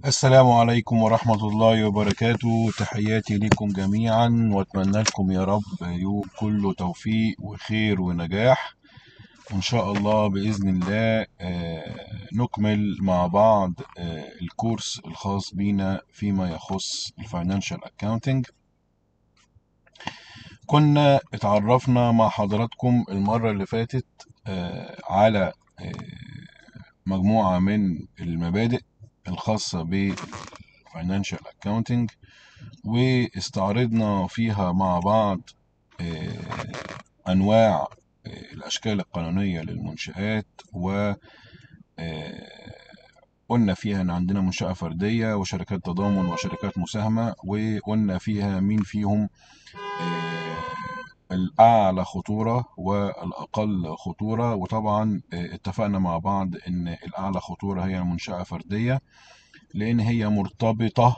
السلام عليكم ورحمة الله وبركاته تحياتي لكم جميعا واتمنى لكم يا رب يوم كله توفيق وخير ونجاح وإن شاء الله بإذن الله آه، نكمل مع بعض آه، الكورس الخاص بينا فيما يخص الفاينانشال اكاونتنج كنا اتعرفنا مع حضراتكم المرة اللي فاتت آه، على آه، مجموعة من المبادئ الخاصة بالفاينانشال اكاونتنج واستعرضنا فيها مع بعض آه، أنواع آه، الأشكال القانونية للمنشآت و آه، قلنا فيها إن عندنا منشأة فردية وشركات تضامن وشركات مساهمة وقلنا فيها مين فيهم آه، الأعلى خطورة والأقل خطورة وطبعا آه، اتفقنا مع بعض إن الأعلى خطورة هي المنشأة فردية لأن هي مرتبطة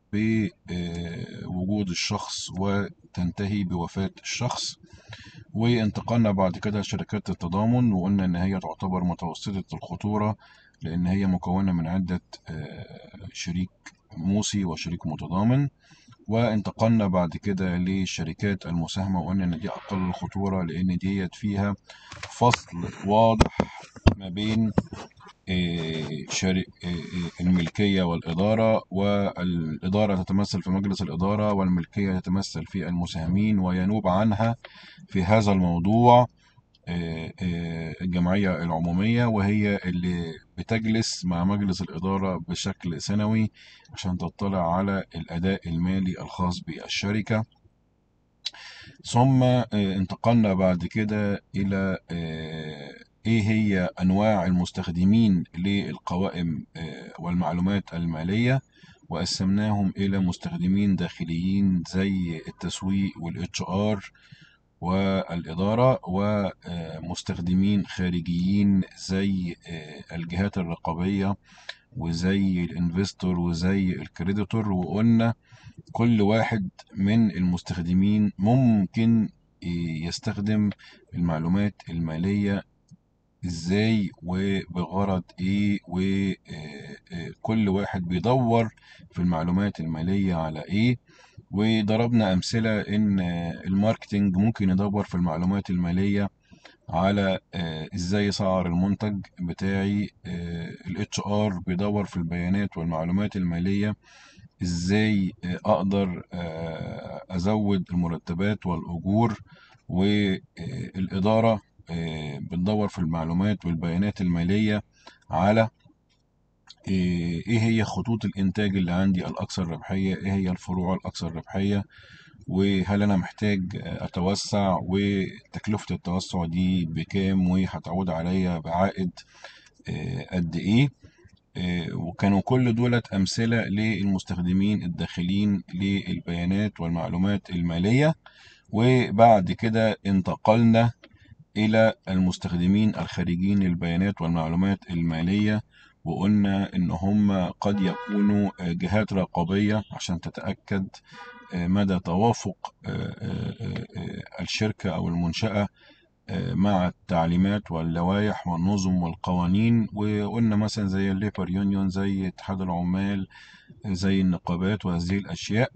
بوجود الشخص وتنتهي بوفاة الشخص وانتقلنا بعد كده لشركات التضامن وقلنا إن هي تعتبر متوسطة الخطورة لأن هي مكونة من عدة آه، شريك موصي وشريك متضامن وانتقلنا بعد كده للشركات المساهمة وقلنا إن دي أقل الخطورة لأن ديت فيها فصل واضح ما بين آه، شر- آه، آه، الملكية والإدارة والإدارة تتمثل في مجلس الإدارة والملكية تتمثل في المساهمين وينوب عنها في هذا الموضوع آه، آه، الجمعية العمومية وهي اللي بتجلس مع مجلس الإدارة بشكل سنوي عشان تطلع على الأداء المالي الخاص بالشركة ثم آه، انتقلنا بعد كده إلى آه، إيه هي أنواع المستخدمين للقوائم آه، والمعلومات المالية وقسمناهم إلى مستخدمين داخليين زي التسويق والاتش ار والإدارة ومستخدمين خارجيين زي آه، الجهات الرقابية وزي الانفستور وزي الكريديتور وقلنا كل واحد من المستخدمين ممكن يستخدم المعلومات المالية ازاي وبغرض ايه وكل واحد بيدور في المعلومات المالية على ايه وضربنا امثلة ان الماركتينج ممكن يدور في المعلومات المالية على آه، ازاي اسعر المنتج بتاعي الاتش ار بيدور في البيانات والمعلومات المالية ازاي آه، اقدر آه، ازود المرتبات والاجور والاداره آه، بتدور في المعلومات والبيانات الماليه على آه، ايه هي خطوط الانتاج اللي عندي الاكثر ربحيه ايه هي الفروع الاكثر ربحيه وهل انا محتاج آه، اتوسع وتكلفه التوسع دي بكام وهتعود عليا بعائد آه، قد ايه آه، وكانوا كل دولت أمثلة للمستخدمين الداخلين للبيانات والمعلومات المالية وبعد كده انتقلنا إلى المستخدمين الخارجين للبيانات والمعلومات المالية وقلنا إن هم قد يكونوا آه، جهات رقابية عشان تتأكد آه، مدى توافق آه، آه، آه، آه، الشركة أو المنشأة آه، مع التعليمات واللوائح والنظم والقوانين وقلنا مثلا زي الليبر يونيون زي اتحاد العمال زي النقابات وهذه الأشياء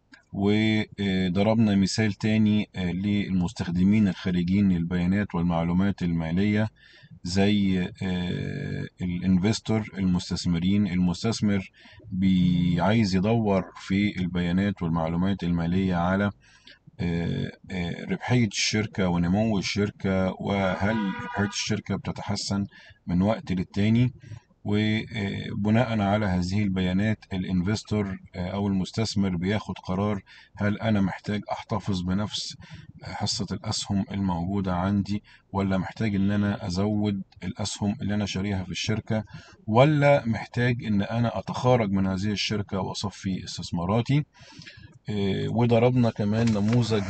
وضربنا مثال تاني آه، للمستخدمين الخارجين للبيانات والمعلومات المالية زي آه، الانفستور المستثمرين المستثمر بي- عايز يدور في البيانات والمعلومات المالية على آه، آه، ربحية الشركة ونمو الشركة وهل ربحية الشركة بتتحسن من وقت للتاني وبناء على هذه البيانات الانفستور آه، أو المستثمر بياخد قرار هل أنا محتاج أحتفظ بنفس حصة الأسهم الموجودة عندي ولا محتاج إن أنا أزود الأسهم اللي أنا شاريها في الشركة ولا محتاج إن أنا أتخارج من هذه الشركة وأصفي استثماراتي آه، وضربنا كمان نموذج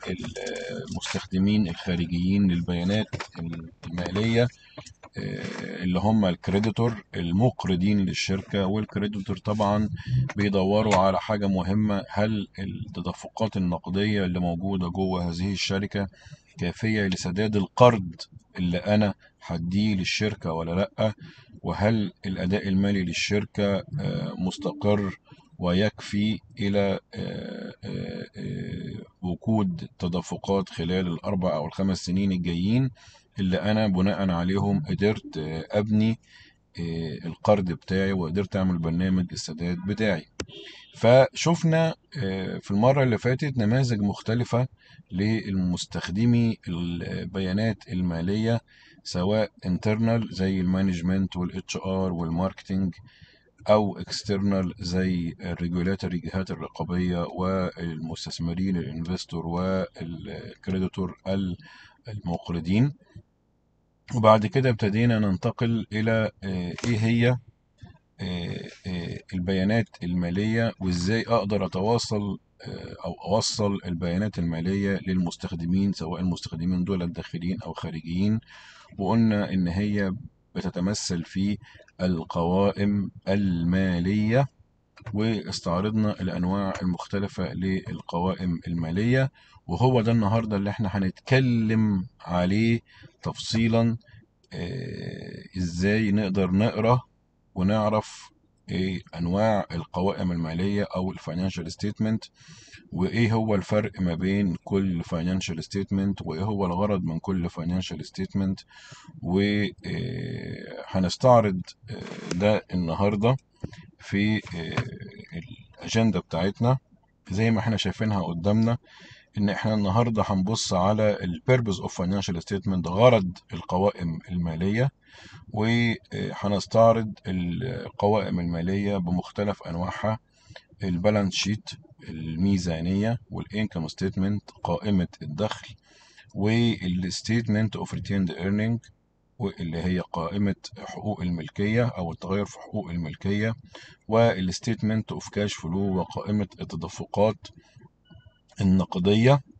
للمستخدمين الخارجيين للبيانات المالية آه، اللي هم الكريديتور المقرضين للشركة والكريديتور طبعا بيدوروا على حاجة مهمة هل التدفقات النقدية اللي موجودة جوه هذه الشركة كافية لسداد القرض اللي أنا هديه للشركة ولا لأ وهل الأداء المالي للشركة آه، مستقر ويكفي إلى آه، آه، آه، وجود تدفقات خلال الأربع أو الخمس سنين الجايين اللي أنا بناء عليهم قدرت آه، أبني آه، القرض بتاعي وقدرت أعمل برنامج السداد بتاعي فشفنا آه، في المرة اللي فاتت نماذج مختلفة للمستخدمي البيانات المالية سواء internal زي المانجمنت والاتش ار والماركتينج او اكسترنال زي الريجولاتوري الجهات الرقابيه والمستثمرين الانفستور والكريديتور المقرضين وبعد كده ابتدينا ننتقل الى آه، ايه هي آه، آه، البيانات الماليه وازاي اقدر اتواصل آه، او اوصل البيانات الماليه للمستخدمين سواء المستخدمين دول الداخليين او خارجيين وقلنا ان هي بتتمثل في القوائم الماليه واستعرضنا الانواع المختلفه للقوائم الماليه وهو ده النهارده اللي احنا هنتكلم عليه تفصيلا آه، ازاي نقدر نقرا ونعرف ايه انواع القوائم الماليه او الفاينانشال ستيتمنت وايه هو الفرق ما بين كل فاينانشال ستيتمنت وايه هو الغرض من كل فاينانشال ستيتمنت وهنستعرض ده النهارده في آه، الاجنده بتاعتنا زي ما احنا شايفينها قدامنا ان احنا النهارده هنبص على البيربز اوف فاينانشال ستيتمنت غرض القوائم الماليه وهنستعرض القوائم الماليه بمختلف انواعها البالانس شيت الميزانيه والانكم ستيتمنت قائمه الدخل والستيتمنت اوف ريتيند ايرنينج واللي هي قائمة حقوق الملكية أو التغير في حقوق الملكية والستيتمنت اوف كاش فلو وقائمة التدفقات النقدية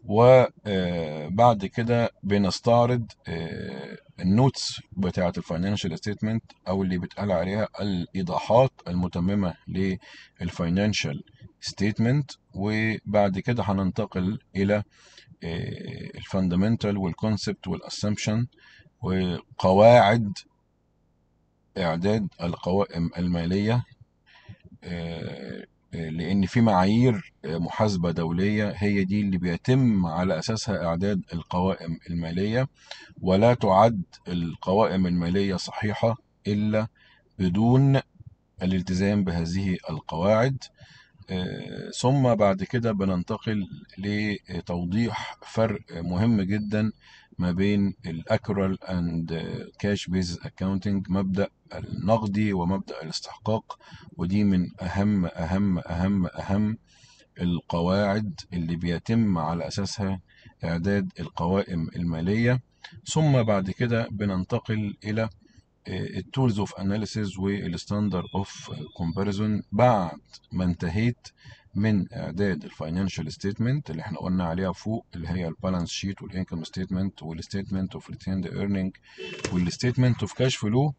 وبعد كده بنستعرض آه، النوتس بتاعة الفاينانشال ستيتمنت أو اللي بيتقال عليها الإيضاحات المتممة للفاينانشال ستيتمنت وبعد كده هننتقل إلى الفاندامنتال والكونسبت والاسامبشن وقواعد إعداد القوائم المالية آه، آه، لأن في معايير آه، محاسبة دولية هي دي اللي بيتم على أساسها إعداد القوائم المالية ولا تعد القوائم المالية صحيحة إلا بدون الالتزام بهذه القواعد آه، ثم بعد كده بننتقل لتوضيح فرق مهم جدا ما بين الاكرال اند كاش بيز اكاونتنج مبدا النقدي ومبدا الاستحقاق ودي من اهم اهم اهم اهم القواعد اللي بيتم على اساسها اعداد القوائم الماليه ثم بعد كده بننتقل الى التولز اوف اناليسيز والستاندر اوف كومباريزون بعد ما انتهيت من اعداد الفاينانشال ستيتمنت اللي احنا قلنا عليها فوق اللي هي البالانس شيت والانكم ستيتمنت والستيتمنت اوف ريتيند ايرنينج والستيتمنت اوف كاش فلو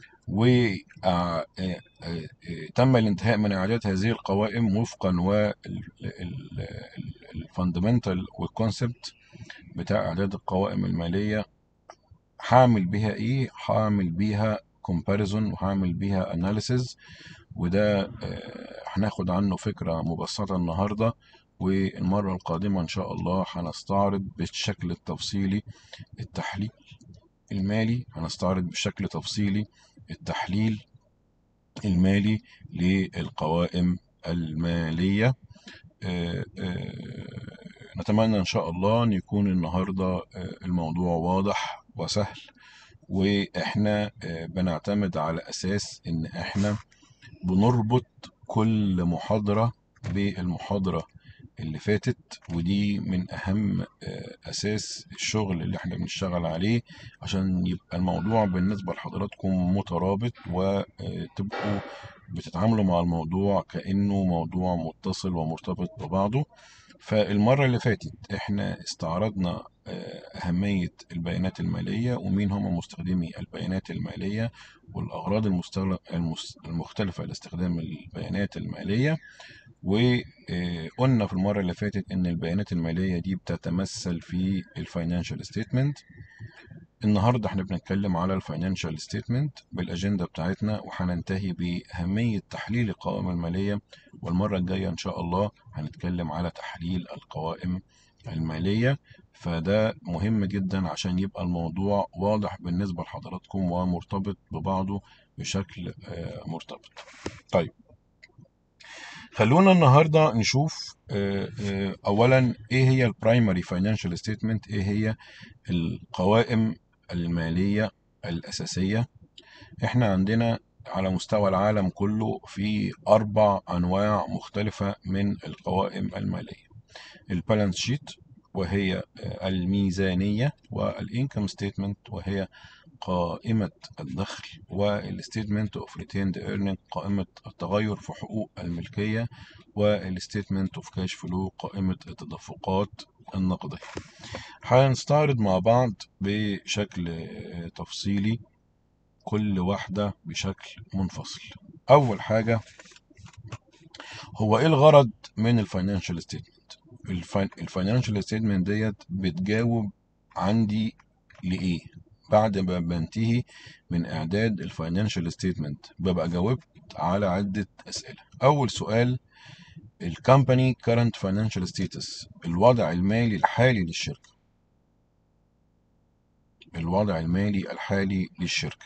وتم الانتهاء من اعداد هذه القوائم وفقا والفاندمنتال والكونسبت بتاع اعداد القوائم الماليه هعمل بيها ايه هعمل بيها كومباريزون وهعمل بيها اناليسز وده آه، هناخد عنه فكرة مبسطة النهاردة والمرة القادمة إن شاء الله هنستعرض بالشكل التفصيلي التحليل المالي هنستعرض بشكل تفصيلي التحليل المالي للقوائم المالية آه، آه، نتمنى إن شاء الله أن يكون النهاردة آه، الموضوع واضح وسهل وإحنا آه، بنعتمد على أساس إن إحنا بنربط كل محاضرة بالمحاضرة اللي فاتت ودي من أهم آه، أساس الشغل اللي احنا بنشتغل عليه عشان يبقى الموضوع بالنسبة لحضراتكم مترابط وتبقوا بتتعاملوا مع الموضوع كأنه موضوع متصل ومرتبط ببعضه فالمرة اللي فاتت احنا استعرضنا آه، أهمية البيانات المالية ومين هم مستخدمي البيانات المالية والأغراض المستغل- المس- المختلفة لاستخدام البيانات المالية وقلنا في المرة اللي فاتت إن البيانات المالية دي بتتمثل في الفاينانشال ستيتمنت النهارده احنا بنتكلم على الفاينانشال ستيتمنت بالاجنده بتاعتنا وهننتهي باهميه تحليل القوائم الماليه والمره الجايه ان شاء الله هنتكلم على تحليل القوائم الماليه فده مهم جدا عشان يبقى الموضوع واضح بالنسبه لحضراتكم ومرتبط ببعضه بشكل آه، مرتبط طيب خلونا النهارده نشوف آه، آه، اولا ايه هي البرايمري فاينانشال ستيتمنت ايه هي القوائم الماليه الاساسيه احنا عندنا على مستوى العالم كله في اربع انواع مختلفه من القوائم الماليه البالانس شيت وهي آه، الميزانيه والانكم ستيتمنت وهي قائمة الدخل والستيتمنت اوف ريتيند ايرنينج قائمة التغير في حقوق الملكية والستيتمنت اوف كاش فلو قائمة التدفقات النقدية هنستعرض مع بعض بشكل آه، تفصيلي كل واحدة بشكل منفصل أول حاجة هو إيه الغرض من الفاينانشال ستيتمنت الفاينانشال ستيتمنت ديت بتجاوب عندي لإيه بعد ما بنتهي من إعداد الفاينانشال ستيتمنت ببقى جاوبت على عدة أسئلة أول سؤال الكومباني current financial status الوضع المالي الحالي للشركة الوضع المالي الحالي للشركة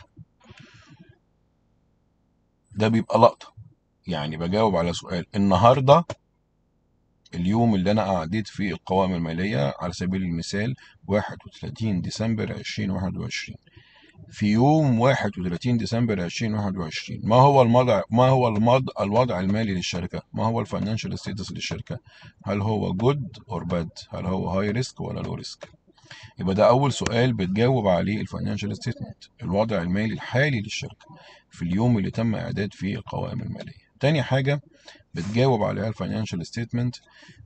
ده بيبقى لقطة يعني بجاوب على سؤال النهاردة اليوم اللي أنا أعديت فيه القوائم المالية على سبيل المثال 31 ديسمبر 2021 في يوم 31 ديسمبر 2021 ما هو المضع ما هو المض الوضع المالي للشركة ما هو الفاينانشال ستيتس للشركة هل هو جود اور باد هل هو هاي ريسك ولا لو ريسك يبقى ده اول سؤال بتجاوب عليه الفاينانشال ستيتمنت الوضع المالي الحالي للشركة في اليوم اللي تم اعداد فيه القوائم المالية تاني حاجة بتجاوب عليها الفاينانشال ستيتمنت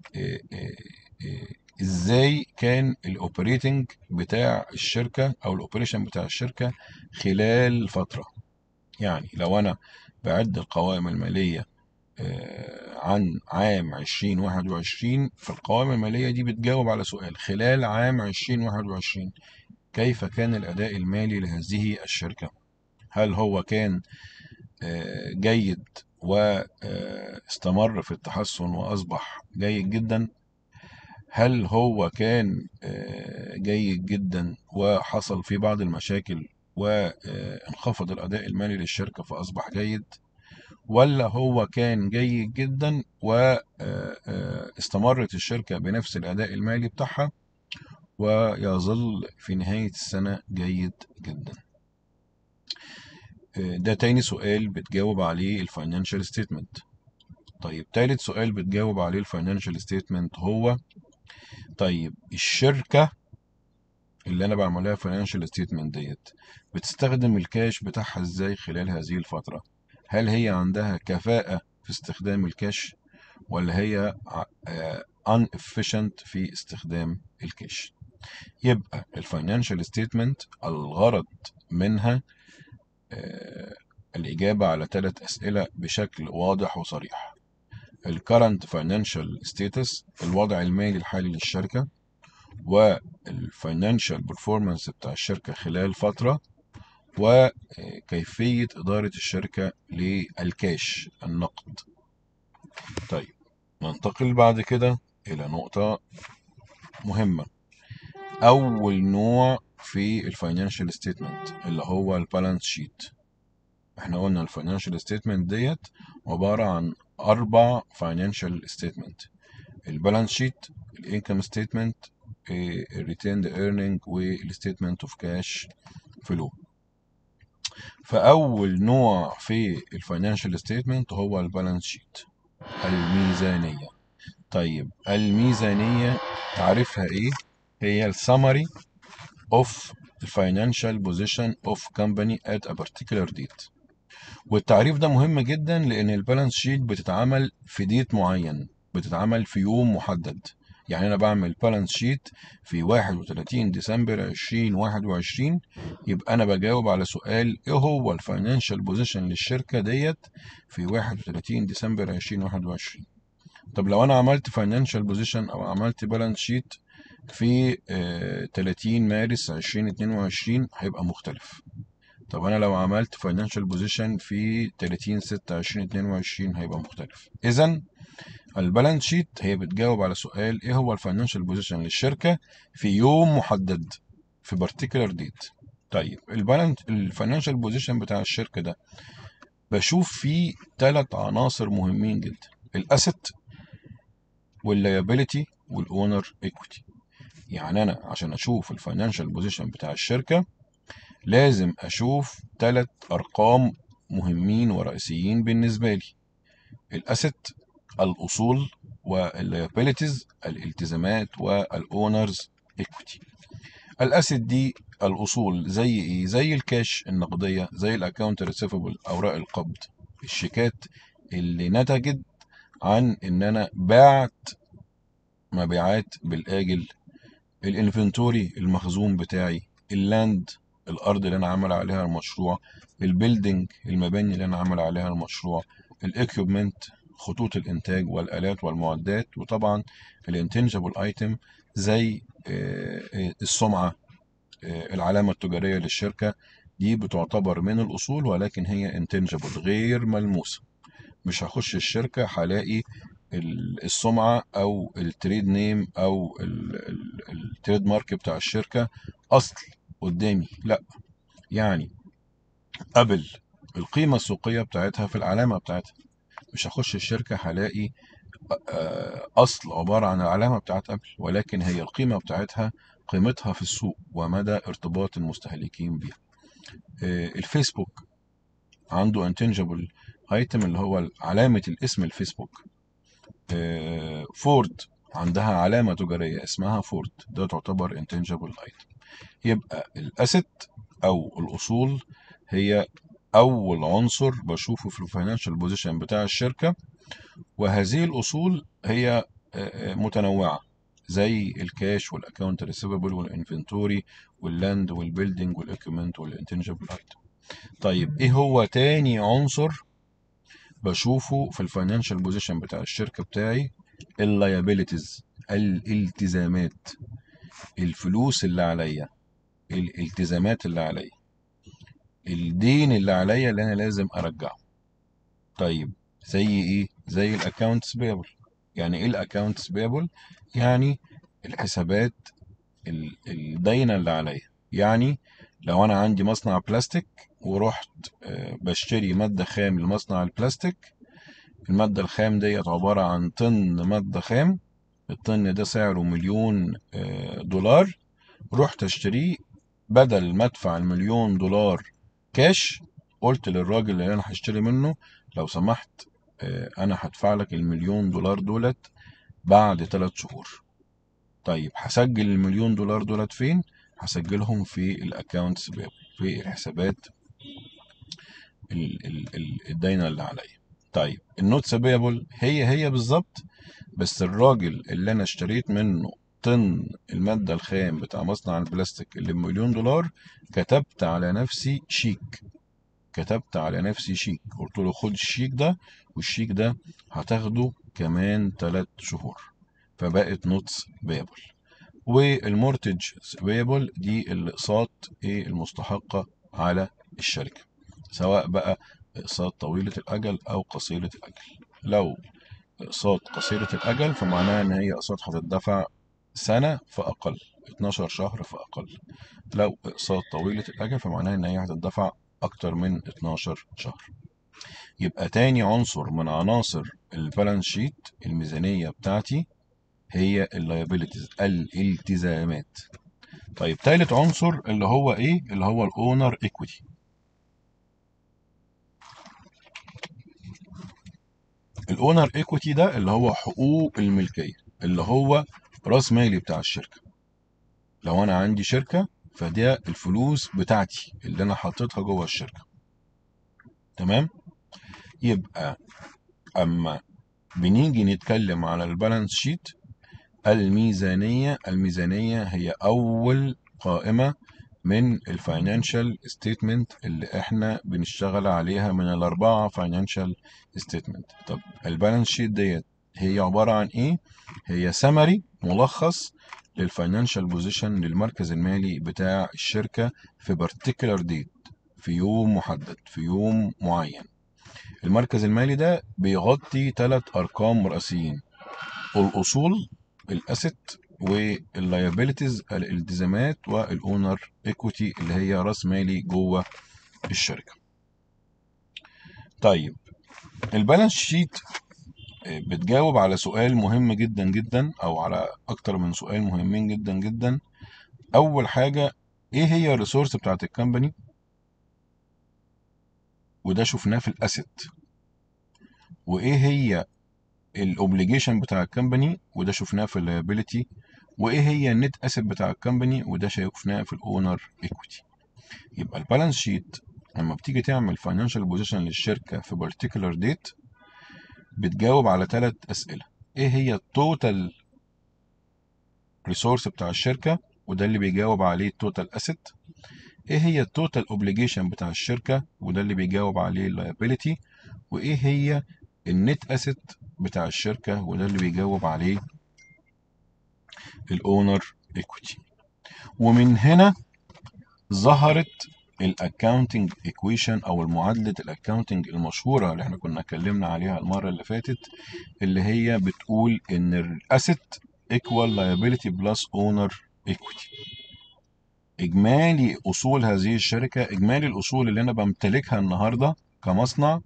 ازاي كان الاوبريتنج بتاع الشركه او الاوبريشن بتاع الشركه خلال فتره يعني لو انا بعد القوائم الماليه آه، عن عام 2021 فالقوائم الماليه دي بتجاوب على سؤال خلال عام 2021 كيف كان الاداء المالي لهذه الشركه هل هو كان آه، جيد واستمر في التحسن واصبح جيد جدا هل هو كان آه، جيد جدا وحصل فيه بعض المشاكل وانخفض الأداء المالي للشركة فأصبح جيد ولا هو كان جيد جدا واستمرت الشركة بنفس الأداء المالي بتاعها ويظل في نهاية السنة جيد جدا آه، ده تاني سؤال بتجاوب عليه الفاينانشال ستيتمنت طيب تالت سؤال بتجاوب عليه الفاينانشال ستيتمنت هو طيب الشركة اللي انا بعملها فاينانشال ستيتمنت ديت بتستخدم الكاش بتاعها ازاي خلال هذه الفترة هل هي عندها كفاءة في استخدام الكاش ولا هي ان efficient في استخدام الكاش يبقى الفاينانشال ستيتمنت الغرض منها آه، الإجابة على ثلاث أسئلة بشكل واضح وصريح الكرنت فاينانشال ستيتس الوضع المالي الحالي للشركة والفاينانشال performance بتاع الشركة خلال فترة وكيفية إدارة الشركة للكاش النقد طيب ننتقل بعد كده إلى نقطة مهمة أول نوع في الفاينانشال ستيتمنت اللي هو البالانس شيت احنا قلنا الفاينانشال ستيتمنت ديت عبارة عن أربع فاينانشال ستيتمنت البالانس شيت الانكم ستيتمنت الريتيند ايرنينج والستيتمنت اوف كاش فلو فأول نوع في الفاينانشال ستيتمنت هو البالانس شيت الميزانية طيب الميزانية تعرفها ايه هي السمري of the financial position of company at a particular date والتعريف ده مهم جدا لان البالانس شيت بتتعمل في ديت معين بتتعمل في يوم محدد يعني انا بعمل بالانس شيت في 31 ديسمبر 2021 يبقى انا بجاوب على سؤال ايه هو الفاينانشال بوزيشن للشركه ديت في 31 ديسمبر 2021 طب لو انا عملت فاينانشال بوزيشن او عملت بالانس شيت في آه، 30 مارس 2022 هيبقى مختلف طب انا لو عملت فاينانشال بوزيشن في 30 6 2022 هيبقى مختلف اذا البالانس شيت هي بتجاوب على سؤال ايه هو الفاينانشال بوزيشن للشركه في يوم محدد في بارتيكولار ديت طيب البالانس الفاينانشال بوزيشن بتاع الشركه ده بشوف فيه ثلاث عناصر مهمين جدا الاسيت واللايبيليتي والاونر ايكويتي يعني انا عشان اشوف الفاينانشال بوزيشن بتاع الشركه لازم اشوف ثلاث ارقام مهمين ورئيسيين بالنسبه لي الاسيت الاصول واللايبيليتيز الالتزامات والاونرز ايكويتي الاسيت دي الاصول زي ايه زي الكاش النقديه زي الاكونت ريسيفبل اوراق القبض الشيكات اللي نتجت عن ان انا بعت مبيعات بالاجل الانفنتوري المخزون بتاعي اللاند الارض اللي انا عامل عليها المشروع البيلدينج المباني اللي انا عامل عليها المشروع الاكيوبمنت خطوط الانتاج والالات والمعدات وطبعا الانتنجبل ايتم زي آه، آه، السمعه آه، العلامه التجاريه للشركه دي بتعتبر من الاصول ولكن هي انتنجبل غير ملموسه مش هخش الشركه هلاقي ال- السمعه او التريد نيم او التريد مارك بتاع الشركه اصل قدامي لا يعني قبل القيمه السوقيه بتاعتها في العلامه بتاعتها مش هخش الشركه هلاقي آه، اصل عباره عن العلامه بتاعت قبل ولكن هي القيمه بتاعتها قيمتها في السوق ومدى ارتباط المستهلكين بيها آه، الفيسبوك عنده انتنجبل ايتم اللي هو علامه الاسم الفيسبوك آه، فورد عندها علامه تجاريه اسمها فورد ده تعتبر انتنجبل ايتم يبقى الاسيت او الاصول هي اول عنصر بشوفه في الفاينانشال بوزيشن بتاع الشركه وهذه الاصول هي آه، آه، متنوعه زي الكاش والاكونت ريسيفبل والانفنتوري واللاند والبيلدينج والاكيومنت والانتنجبل ايتم طيب ايه هو تاني عنصر بشوفه في الفاينانشال بوزيشن بتاع الشركه بتاعي اللايبيليتيز الالتزامات الفلوس اللي عليا الالتزامات اللي عليا الدين اللي عليا اللي انا لازم ارجعه طيب زي ايه زي الاكونتس بيبل يعني ايه الاكونتس بيبل يعني الحسابات ال- الداينه اللي عليا يعني لو انا عندي مصنع بلاستيك ورحت آه، بشتري ماده خام لمصنع البلاستيك الماده الخام ديت عباره عن طن ماده خام الطن ده سعره مليون آه، دولار رحت اشتريه بدل ما ادفع المليون دولار كاش قلت للراجل اللي انا هشتري منه لو سمحت آه، انا هدفع لك المليون دولار دولت بعد ثلاث شهور طيب هسجل المليون دولار دولت فين هسجلهم في الاكونتس في الحسابات ال- ال- ال- الداينه اللي عليا طيب النوتس بيبل هي هي بالظبط بس الراجل اللي انا اشتريت منه طن المادة الخام بتاع مصنع البلاستيك اللي بمليون دولار كتبت على نفسي شيك كتبت على نفسي شيك قلت له خد الشيك ده والشيك ده هتاخده كمان ثلاث شهور فبقت نوتس بيبل والمورتج بيبل دي الاقساط ايه المستحقة على الشركة سواء بقى اقساط طويلة الاجل او قصيرة الاجل لو اقساط قصيرة الاجل فمعناها ان هي اقساط هتدفع سنة فاقل 12 شهر فاقل لو اقساط طويلة الاجل فمعناها ان هي هتدفع اكتر من 12 شهر يبقى تاني عنصر من عناصر البالانس شيت الميزانية بتاعتي هي اللايبيليتيز الالتزامات طيب تالت عنصر اللي هو ايه اللي هو الاونر ايكويتي الاونر ايكويتي ده اللي هو حقوق الملكيه اللي هو راس مالي بتاع الشركه لو انا عندي شركه فده الفلوس بتاعتي اللي انا حطيتها جوه الشركه تمام يبقى اما بنيجي نتكلم على البالانس شيت الميزانيه الميزانيه هي اول قائمه من الفاينانشال ستيتمنت اللي احنا بنشتغل عليها من الاربعه فاينانشال ستيتمنت طب البالانس شيت ديت هي عباره عن ايه هي سمري ملخص للفاينانشال بوزيشن للمركز المالي بتاع الشركة في بارتيكولار ديت في يوم محدد في يوم معين المركز المالي ده بيغطي ثلاث ارقام رئيسيين الاصول الاسيت واللايبيليتيز الالتزامات والاونر ايكويتي اللي هي راس مالي جوه الشركه طيب البالانس شيت بتجاوب على سؤال مهم جدا جدا او على اكتر من سؤال مهمين جدا جدا اول حاجه ايه هي الريسورس بتاعت الكمباني وده شفناه في الاسيت وايه هي الاوبليجيشن بتاع الكمباني وده شفناه في اللايبيليتي وايه هي النت اسيت بتاع الكمباني وده شفناه في الاونر ايكويتي يبقى البالانس شيت لما بتيجي تعمل فاينانشال بوزيشن للشركه في بارتيكولار ديت بتجاوب على ثلاث اسئله ايه هي التوتال ريسورس بتاع الشركه وده اللي بيجاوب عليه التوتال اسيت ايه هي التوتال اوبليجيشن بتاع الشركه وده اللي بيجاوب عليه اللايبيليتي وايه هي النت اسيت بتاع الشركه وده اللي بيجاوب عليه الاونر ايكويتي ومن هنا ظهرت الاكاونتنج ايكويشن او المعادله الاكاونتنج المشهوره اللي احنا كنا اتكلمنا عليها المره اللي فاتت اللي هي بتقول ان الاسيت ايكوال لايبيليتي بلس اونر ايكويتي اجمالي اصول هذه الشركه اجمالي الاصول اللي انا بمتلكها النهارده كمصنع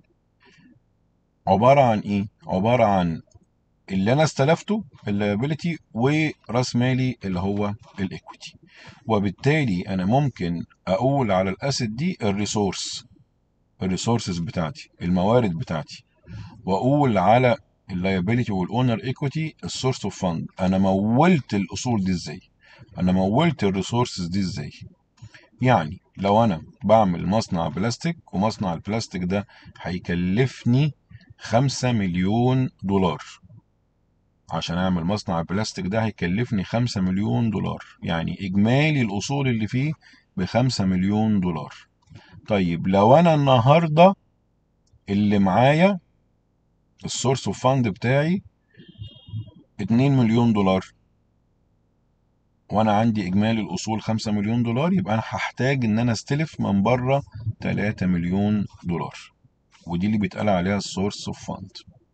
عباره عن ايه عباره عن اللي انا استلفته اللايبيليتي وراس مالي اللي هو الايكويتي وبالتالي انا ممكن اقول على الاسيت دي الريسورس الريسورسز بتاعتي الموارد بتاعتي واقول على اللايبيليتي والاونر ايكويتي السورس اوف فاند انا مولت الاصول دي ازاي انا مولت الريسورسز دي ازاي يعني لو انا بعمل مصنع بلاستيك ومصنع البلاستيك ده هيكلفني خمسة مليون دولار عشان اعمل مصنع البلاستيك ده هيكلفني خمسة مليون دولار يعني اجمالي الاصول اللي فيه بخمسة مليون دولار طيب لو انا النهاردة اللي معايا السورس اوف فاند بتاعي اتنين مليون دولار وانا عندي اجمالي الاصول خمسة مليون دولار يبقى انا هحتاج ان انا استلف من بره تلاتة مليون دولار ودي اللي بيتقال عليها السورس اوف فاند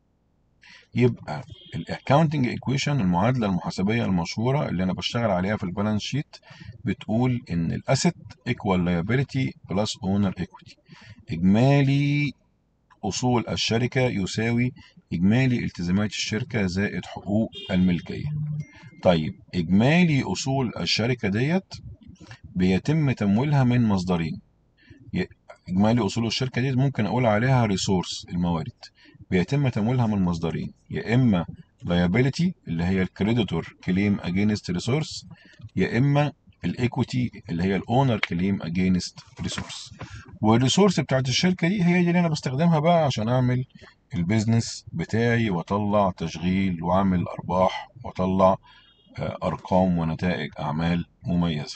يبقى الاكاونتنج ايكويشن المعادله المحاسبيه المشهوره اللي انا بشتغل عليها في البالانس شيت بتقول ان الاسيت ايكوال لايبيليتي بلس اونر ايكويتي اجمالي اصول الشركه يساوي اجمالي التزامات الشركه زائد حقوق الملكيه طيب اجمالي اصول الشركه ديت بيتم تمويلها من مصدرين اجمالي اصول الشركه دي ممكن اقول عليها ريسورس الموارد بيتم تمويلها من مصدرين يا اما liability اللي هي الكريديتور كليم اجينست ريسورس يا اما الايكويتي اللي هي الاونر كليم اجينست ريسورس والريسورس بتاعت الشركه دي هي دي اللي انا بستخدمها بقى عشان اعمل البيزنس بتاعي واطلع تشغيل واعمل ارباح واطلع ارقام ونتائج اعمال مميزه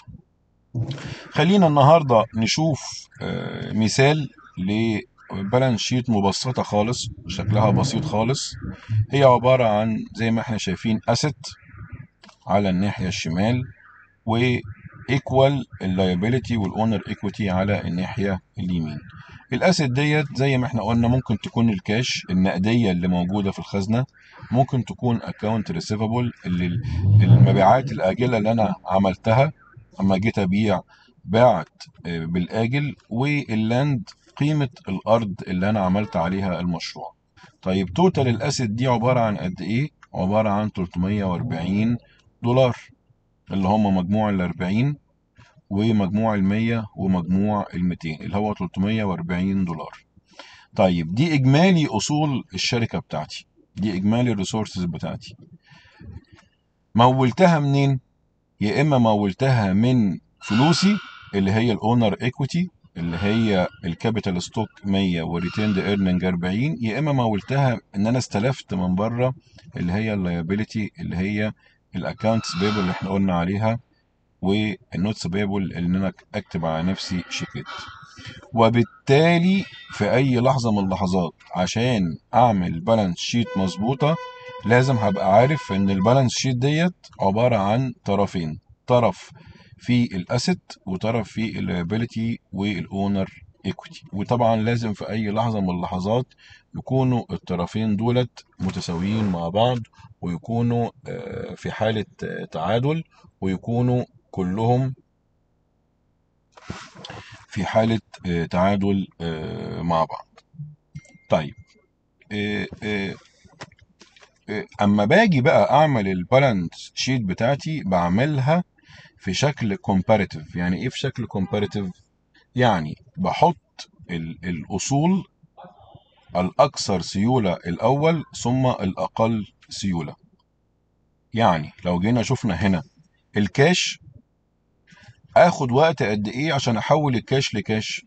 خلينا النهارده نشوف مثال لبالانس شيت مبسطه خالص شكلها بسيط خالص هي عباره عن زي ما احنا شايفين اسيت على الناحيه الشمال و ايكوال اللايبيليتي والاونر ايكويتي على الناحيه اليمين الاسيت ديت زي ما احنا قلنا ممكن تكون الكاش النقديه اللي موجوده في الخزنه ممكن تكون اكونت ريسيفبل اللي المبيعات الاجله اللي انا عملتها اما جيت ابيع بعت بالاجل واللاند قيمه الارض اللي انا عملت عليها المشروع طيب توتال الاسيت دي عباره عن قد ايه عباره عن 340 دولار اللي هم مجموع ال 40 ومجموع ال 100 ومجموع ال 200 اللي هو 340 دولار طيب دي اجمالي اصول الشركه بتاعتي دي اجمالي الريسورسز بتاعتي مولتها منين يا اما مولتها من فلوسي اللي هي الاونر ايكويتي اللي هي الكابيتال ستوك 100 والريتيند ايرنينج 40 يا اما مولتها ان انا استلفت من بره اللي هي اللايبيليتي اللي هي الاكونتس بيبل اللي احنا قلنا عليها والنوتس بيبل اللي انا اكتب على نفسي شيكات وبالتالي في اي لحظه من اللحظات عشان اعمل بالانس شيت مظبوطه لازم هبقى عارف ان البالانس شيت ديت عباره عن طرفين طرف في الاسيت وطرف في اللايبيليتي والاونر ايكويتي وطبعا لازم في اي لحظه من اللحظات يكونوا الطرفين دولت متساويين مع بعض ويكونوا آه، في حاله آه، تعادل ويكونوا كلهم في حاله آه، تعادل آه، مع بعض طيب آه، آه، آه، اما باجي بقى اعمل البالانس شيت بتاعتي بعملها في شكل كومباريتيف يعني ايه في شكل كومباريتيف يعني بحط ال- الاصول الاكثر سيوله الاول ثم الاقل سيوله يعني لو جينا شفنا هنا الكاش اخد وقت قد ايه عشان احول الكاش لكاش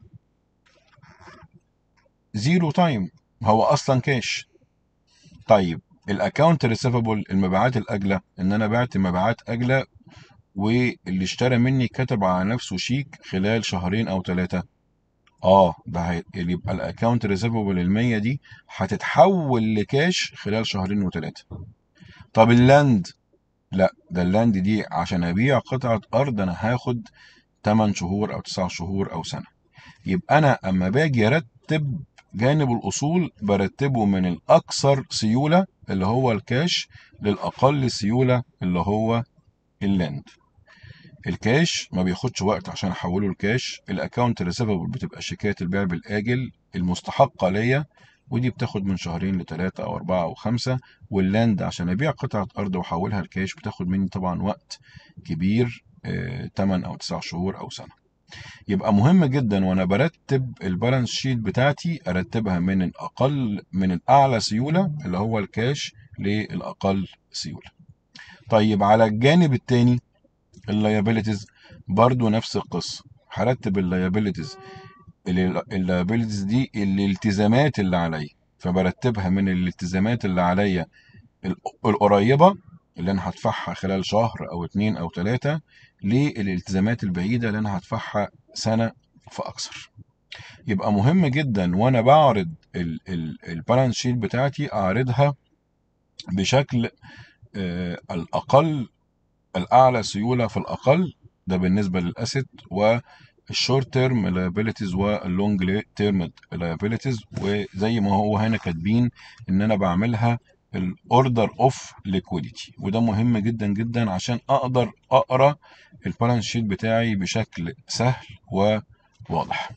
زيرو تايم هو اصلا كاش طيب الاكونت ريسيفبل المبيعات الاجله ان انا بعت مبيعات اجله واللي اشترى مني كتب على نفسه شيك خلال شهرين او ثلاثه اه ده هي- اللي يبقى الاكونت ريسيفبل ال100 دي هتتحول لكاش خلال شهرين وثلاثه طب اللاند لا ده اللاند دي عشان ابيع قطعه ارض انا هاخد 8 شهور او 9 شهور او سنه يبقى انا اما باجي ارتب جانب الاصول برتبه من الاكثر سيوله اللي هو الكاش للاقل سيوله اللي هو اللاند الكاش ما بياخدش وقت عشان احوله لكاش الاكونت ريسيفبل بتبقى شيكات البيع بالاجل المستحقه ليا ودي بتاخد من شهرين لثلاثة أو أربعة أو خمسة واللاند عشان أبيع قطعة أرض وأحولها لكاش بتاخد مني طبعا وقت كبير آه، 8 أو 9 شهور أو سنة يبقى مهم جدا وانا برتب البالانس شيت بتاعتي ارتبها من الاقل من الاعلى سيوله اللي هو الكاش للاقل سيوله طيب على الجانب التاني اللايبيليتيز برضو نفس القصه هرتب اللايبيليتيز اللايبيليتيز دي الالتزامات اللي عليا فبرتبها من الالتزامات اللي عليا ال- القريبه اللي انا هدفعها خلال شهر او اتنين او تلاته للالتزامات البعيده اللي انا هدفعها سنه فاكثر يبقى مهم جدا وانا بعرض البالانس شيت بتاعتي اعرضها بشكل آه، الاقل الاعلى سيوله في الاقل ده بالنسبه للاسيت والشورت تيرم liabilities واللونج تيرم liabilities وزي ما هو هنا كاتبين ان انا بعملها الاوردر اوف ليكويديتي وده مهم جدا جدا عشان اقدر اقرا البالانس شيت بتاعي بشكل سهل وواضح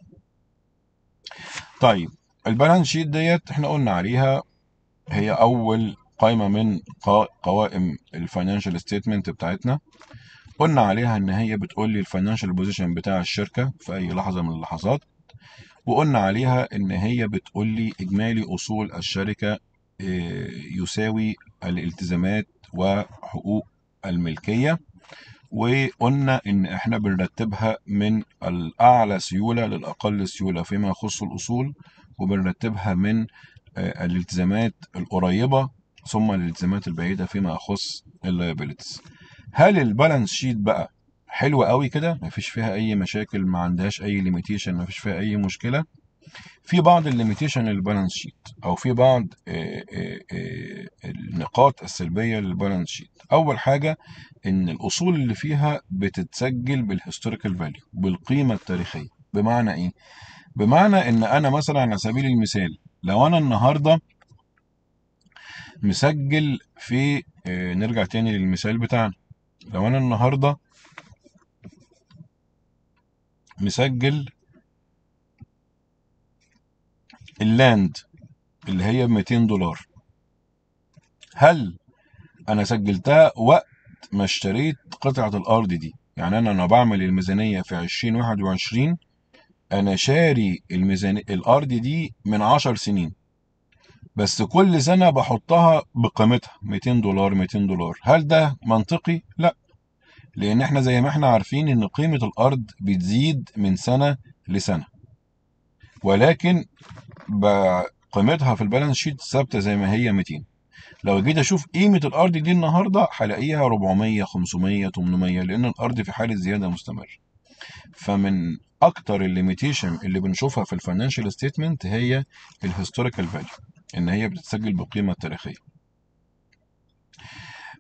طيب البالانس شيت ديت احنا قلنا عليها هي اول قائمه من قا- قوائم الفاينانشال ستيتمنت بتاعتنا قلنا عليها ان هي بتقول لي الفاينانشال بوزيشن بتاع الشركه في اي لحظه من اللحظات وقلنا عليها ان هي بتقول لي اجمالي اصول الشركه آه، يساوي الالتزامات وحقوق الملكيه وقلنا ان احنا بنرتبها من الاعلى سيوله للاقل سيوله فيما يخص الاصول وبنرتبها من آه، الالتزامات القريبه ثم الالتزامات البعيده فيما يخص اللايبيلتيز هل البالانس شيت بقى حلوه قوي كده مفيش فيها اي مشاكل ما عندهاش اي ليميتيشن مفيش فيها اي مشكله في بعض الليميتيشن للبالانس شيت او في بعض آه، آه، آه، النقاط السلبيه للبالانس شيت اول حاجه ان الاصول اللي فيها بتتسجل بالهيستوريكال فاليو بالقيمه التاريخيه بمعنى ايه بمعنى ان انا مثلا على سبيل المثال لو انا النهارده مسجل في آه، نرجع تاني للمثال بتاعنا لو انا النهارده مسجل اللاند اللي هي ب 200 دولار هل انا سجلتها وقت ما اشتريت قطعة الارض دي يعني انا انا بعمل الميزانية في 2021 انا شاري الميزانية الارض دي من 10 سنين بس كل سنة بحطها بقيمتها 200 دولار 200 دولار هل ده منطقي؟ لا لان احنا زي ما احنا عارفين ان قيمة الارض بتزيد من سنة لسنة ولكن ب- قيمتها في البالانس شيت ثابتة زي ما هي 200 لو جيت اشوف قيمة الارض دي النهاردة هلاقيها 400 500 800 لان الارض في حالة زيادة مستمرة فمن اكتر الليميتيشن اللي بنشوفها في الفاينانشال ستيتمنت هي الهيستوريكال فاليو ان هي بتتسجل بالقيمة التاريخية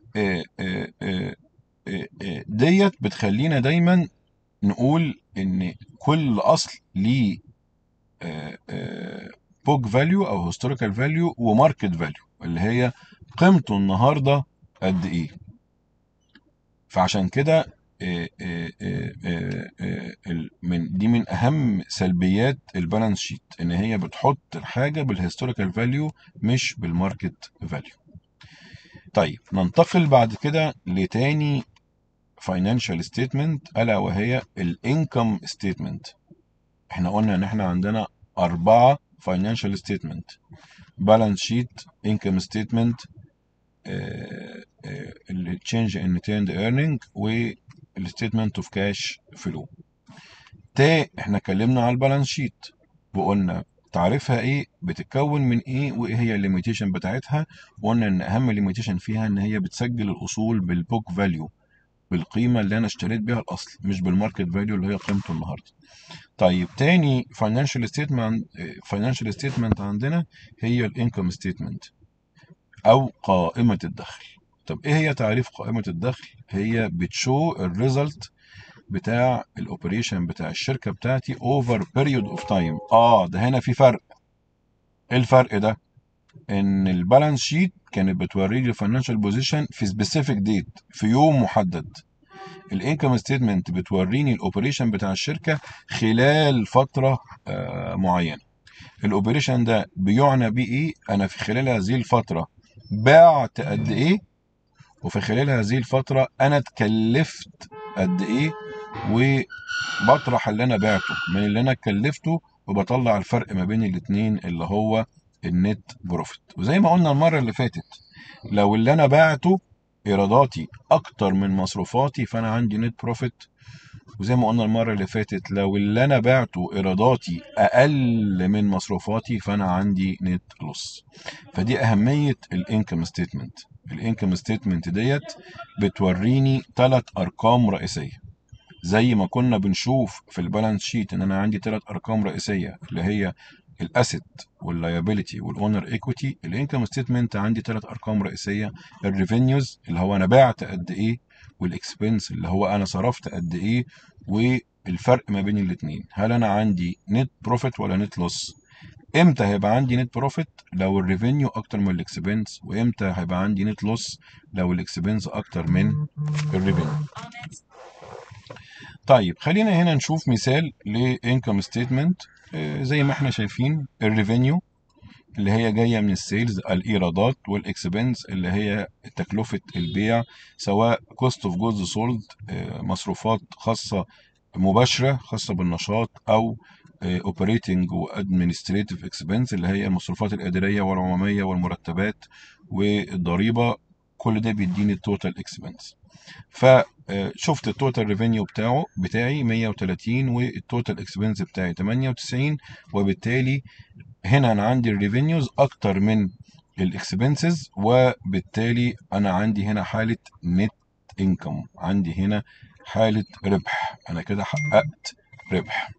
آه، آه، آه، آه، آه، ديت بتخلينا دايما نقول ان كل اصل ليه بوك فاليو او هيستوريكال فاليو وماركت فاليو اللي هي قيمته النهارده قد ايه فعشان كده آه، آه، آه، آه، آه، ال- من دي من اهم سلبيات البالانس شيت ان هي بتحط الحاجه بالهيستوريكال فاليو مش بالماركت فاليو طيب ننتقل بعد كده لتاني فاينانشال ستيتمنت الا وهي الانكم ستيتمنت احنا قلنا ان احنا عندنا اربعه فاينانشال ستيتمنت بالانس شيت انكم ستيتمنت التشينج ان ريتيرند ايرنينج والستيتمنت اوف كاش فلو تا احنا اتكلمنا على البالانس شيت وقلنا تعريفها ايه بتتكون من ايه وايه هي الليميتيشن بتاعتها وقلنا ان اهم ليميتيشن فيها ان هي بتسجل الاصول بالبوك فاليو بالقيمه اللي انا اشتريت بيها الاصل مش بالماركت فاليو اللي هي قيمته النهارده طيب تاني فاينانشال ستيتمنت فاينانشال ستيتمنت عندنا هي الانكم ستيتمنت او قائمه الدخل طب ايه هي تعريف قائمه الدخل هي بتشو الريزلت بتاع الاوبريشن بتاع الشركه بتاعتي اوفر بيريود اوف تايم اه ده هنا في فرق ايه الفرق ده ان البالانس شيت كانت بتوري لي الفاينانشال بوزيشن في سبيسيفيك ديت في يوم محدد الانكم ستيتمنت بتوريني الاوبريشن بتاع الشركه خلال فتره آه معينه الاوبريشن ده بيعنى بيه ايه انا في خلال هذه الفتره بعت قد ايه وفي خلال هذه الفتره انا اتكلفت قد ايه وبطرح اللي انا بعته من اللي انا اتكلفته وبطلع الفرق ما بين الاتنين اللي هو النت بروفيت وزي ما قلنا المره اللي فاتت لو اللي انا بعته ايراداتي اكتر من مصروفاتي فانا عندي نت بروفيت وزي ما قلنا المره اللي فاتت لو اللي انا بعته ايراداتي اقل من مصروفاتي فانا عندي نت لوس فدي اهميه الانكم ستيتمنت الانكم ستيتمنت ديت بتوريني ثلاث ارقام رئيسيه زي ما كنا بنشوف في البالانس شيت ان انا عندي ثلاث ارقام رئيسيه اللي هي الاسيت واللايبيليتي والاونر ايكويتي الانكم ستيتمنت عندي ثلاث ارقام رئيسيه الريفينيوز اللي هو انا بعت قد ايه والاكسبنس اللي هو انا صرفت قد ايه والفرق ما بين الاثنين هل انا عندي نت بروفيت ولا نت لوس امتى هيبقى عندي نت بروفيت لو الريفينيو اكتر من الاكسبنس وامتى هيبقى عندي نت لوس لو الاكسبنس اكتر من الريفينيو طيب خلينا هنا نشوف مثال لانكم ستيتمنت زي ما احنا شايفين الريفينيو اللي هي جايه من السيلز الايرادات والاكسبنس اللي هي تكلفه البيع سواء كوست اوف جودز سولد مصروفات خاصه مباشره خاصه بالنشاط او اوبريتنج وادمنستريتيف اكسبنس اللي هي المصروفات الاداريه والعموميه والمرتبات والضريبه كل ده بيديني التوتال اكسبنس فشفت التوتال ريفينيو بتاعه بتاعي 130 والتوتال اكسبنس بتاعي 98 وبالتالي هنا انا عندي الريفينيوز اكتر من الاكسبنسز وبالتالي انا عندي هنا حاله نت انكم عندي هنا حاله ربح انا كده حققت ربح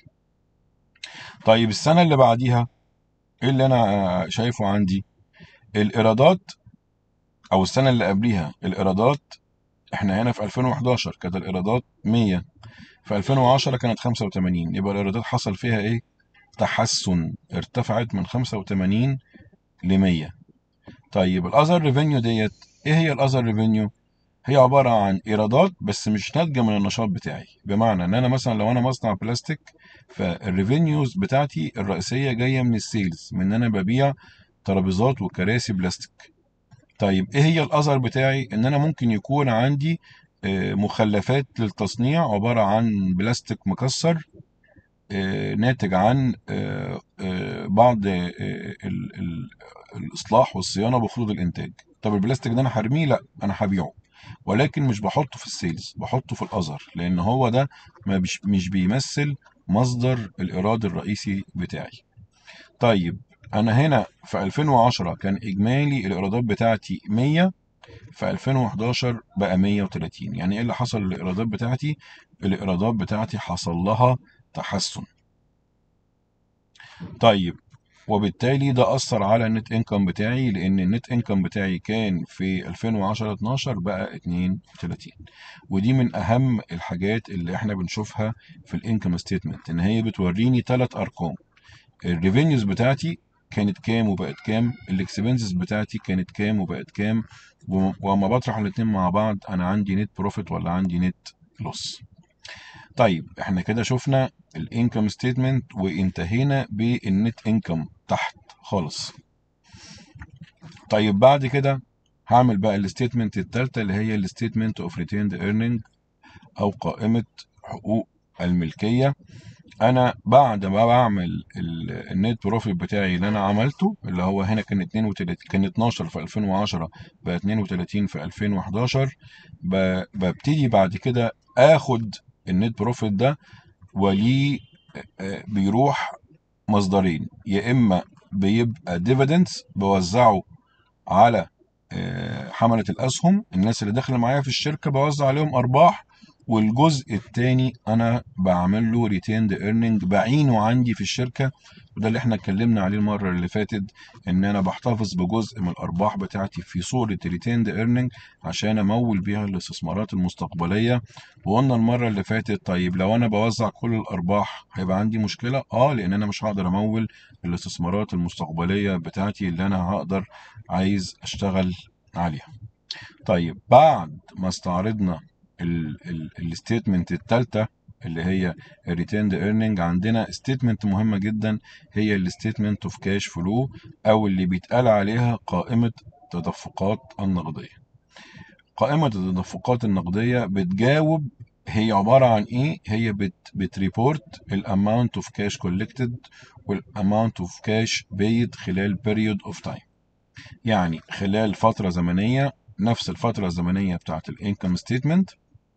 طيب السنه اللي بعديها ايه اللي انا شايفه عندي الايرادات او السنه اللي قبليها الايرادات احنا هنا في 2011 كانت الايرادات 100 في 2010 كانت 85 يبقى الايرادات حصل فيها ايه تحسن ارتفعت من 85 ل 100 طيب الاذر ريفينيو ديت ايه هي الاذر ريفينيو هي عباره عن ايرادات بس مش ناتجه من النشاط بتاعي بمعنى ان انا مثلا لو انا مصنع بلاستيك فالريفينيوز بتاعتي الرئيسيه جايه من السيلز من ان انا ببيع ترابيزات وكراسي بلاستيك طيب ايه هي الاثر بتاعي ان انا ممكن يكون عندي مخلفات للتصنيع عباره عن بلاستيك مكسر ناتج عن بعض الاصلاح والصيانه بخطوط الانتاج طب البلاستيك ده انا هرميه لا انا هبيعه ولكن مش بحطه في السيلز بحطه في الاذر لان هو ده مش بيمثل مصدر الايراد الرئيسي بتاعي طيب انا هنا في 2010 كان اجمالي الايرادات بتاعتي 100 في 2011 بقى 130 يعني ايه اللي حصل للايرادات بتاعتي الايرادات بتاعتي حصل لها تحسن طيب وبالتالي ده اثر على النت انكم بتاعي لان النت انكم بتاعي كان في 2010 12 بقى 32 ودي من اهم الحاجات اللي احنا بنشوفها في الانكم ستيتمنت ان هي بتوريني ثلاث ارقام الريفينيوز بتاعتي كانت كام وبقت كام الاكسبنسز بتاعتي كانت كام وبقت كام وما بطرح الاثنين مع بعض انا عندي نت بروفيت ولا عندي نت لوس طيب احنا كده شفنا الانكم ستيتمنت وانتهينا بالنت انكم تحت خالص طيب بعد كده هعمل بقى الستيتمنت الثالثه اللي هي الستيتمنت اوف ريتيند ايرنينج او قائمه حقوق الملكيه انا بعد ما بعمل النت بروفيت بتاعي اللي انا عملته اللي هو هنا كان 32 كان 12 في 2010 بقى 32 في 2011 ببتدي بعد كده اخد النت بروفيت ده وليه بيروح مصدرين يا اما بيبقى ديفيدنس بوزعه على حملة الأسهم الناس اللي داخلة معايا في الشركة بوزع عليهم أرباح والجزء التاني انا بعمل له ريتيند ايرنينج بعينه عندي في الشركه وده اللي احنا اتكلمنا عليه المره اللي فاتت ان انا بحتفظ بجزء من الارباح بتاعتي في صوره ريتيند ايرنينج عشان امول بيها الاستثمارات المستقبليه وقلنا المره اللي فاتت طيب لو انا بوزع كل الارباح هيبقى عندي مشكله اه لان انا مش هقدر امول الاستثمارات المستقبليه بتاعتي اللي انا هقدر عايز اشتغل عليها طيب بعد ما استعرضنا الستيتمنت الثالثه اللي هي الريتيند ايرنينج عندنا ستيتمنت مهمه جدا هي الستيتمنت اوف كاش فلو او اللي بيتقال عليها قائمه تدفقات النقديه قائمه التدفقات النقديه بتجاوب هي عباره عن ايه هي بت بتريبورت الاماونت اوف كاش كولكتد والاماونت اوف كاش بيد خلال بيريود اوف تايم يعني خلال فتره زمنيه نفس الفتره الزمنيه بتاعت الانكم ستيتمنت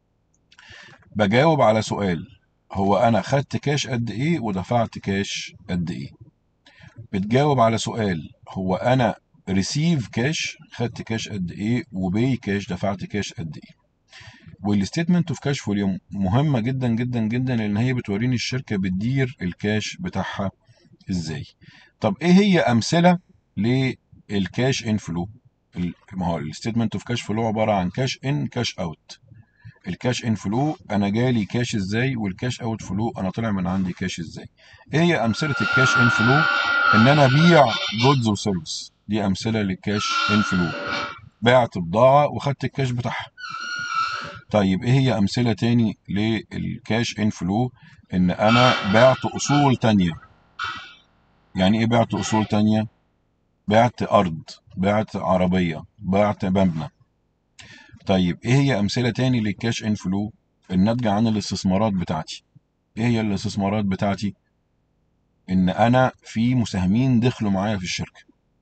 بجاوب على سؤال هو انا خدت كاش قد ايه ودفعت كاش قد ايه بتجاوب على سؤال هو انا ريسيف كاش خدت كاش قد ايه وبي كاش دفعت كاش قد ايه والستيتمنت اوف كاش فوليوم مهمه جدا جدا جدا لان هي بتوريني الشركه بتدير الكاش بتاعها ازاي طب ايه هي امثله للكاش انفلو ما هو الستيتمنت اوف كاش فلو عباره عن كاش ان كاش اوت الكاش ان فلو انا جالي كاش ازاي والكاش اوت فلو انا طلع من عندي كاش ازاي ايه هي امثله الكاش ان فلو ان انا ابيع جودز وسيرفيس دي امثله للكاش ان فلو بعت بضاعه وخدت الكاش بتاعها طيب ايه هي امثله تاني للكاش ان فلو ان انا بعت اصول تانية يعني ايه بعت اصول تانية بعت ارض بعت عربيه بعت مبنى طيب ايه هي امثله تاني للكاش ان فلو الناتجه عن الاستثمارات بتاعتي ايه هي الاستثمارات بتاعتي ان انا في مساهمين دخلوا معايا في الشركه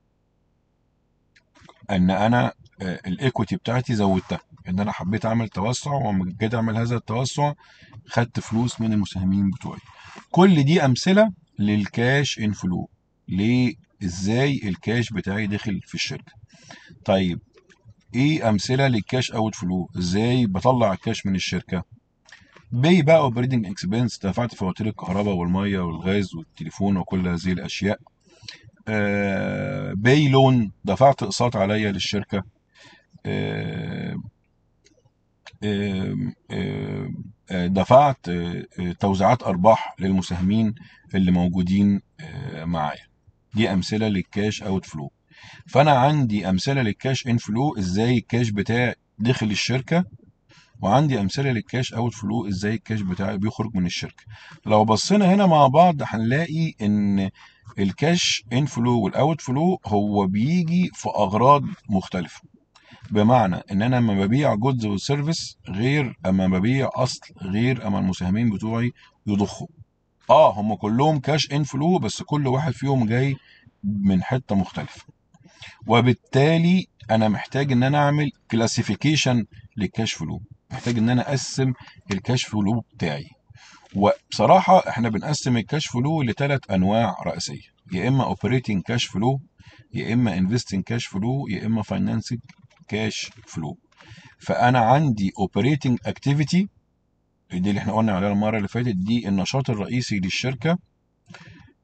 ان انا الايكويتي بتاعتي زودتها ان انا حبيت اعمل توسع ولما جيت اعمل هذا التوسع خدت فلوس من المساهمين بتوعي كل دي امثله للكاش ان فلو ليه ازاي الكاش بتاعي دخل في الشركه طيب ايه امثله للكاش اوت فلو ازاي بطلع الكاش من الشركه بي بقى اوبريتنج اكسبنس دفعت فواتير الكهرباء والميه والغاز والتليفون وكل هذه الاشياء آه باي لون دفعت اقساط عليا للشركه آه آه دفعت توزيعات ارباح للمساهمين اللي موجودين معايا دي امثله للكاش اوت فلو فانا عندي امثله للكاش ان فلو ازاي الكاش بتاعي دخل الشركه وعندي امثله للكاش اوت فلو ازاي الكاش بتاعي بيخرج من الشركه لو بصينا هنا مع بعض هنلاقي ان الكاش ان فلو والاوت فلو هو بيجي في اغراض مختلفه بمعنى ان انا لما ببيع جودز وسيرفيس غير اما ببيع اصل غير اما المساهمين بتوعي يضخوا اه هم كلهم كاش ان فلو بس كل واحد فيهم جاي من حته مختلفه وبالتالي انا محتاج ان انا اعمل كلاسيفيكيشن للكاش فلو محتاج ان انا اقسم الكاش فلو بتاعي وبصراحه احنا بنقسم الكاش فلو لثلاث انواع رئيسيه يا اما اوبريتنج كاش فلو يا اما انفستنج كاش فلو يا اما فاينانسنج كاش فلو فانا عندي اوبريتنج اكتيفيتي دي اللي احنا قلنا عليها المره اللي فاتت دي النشاط الرئيسي للشركه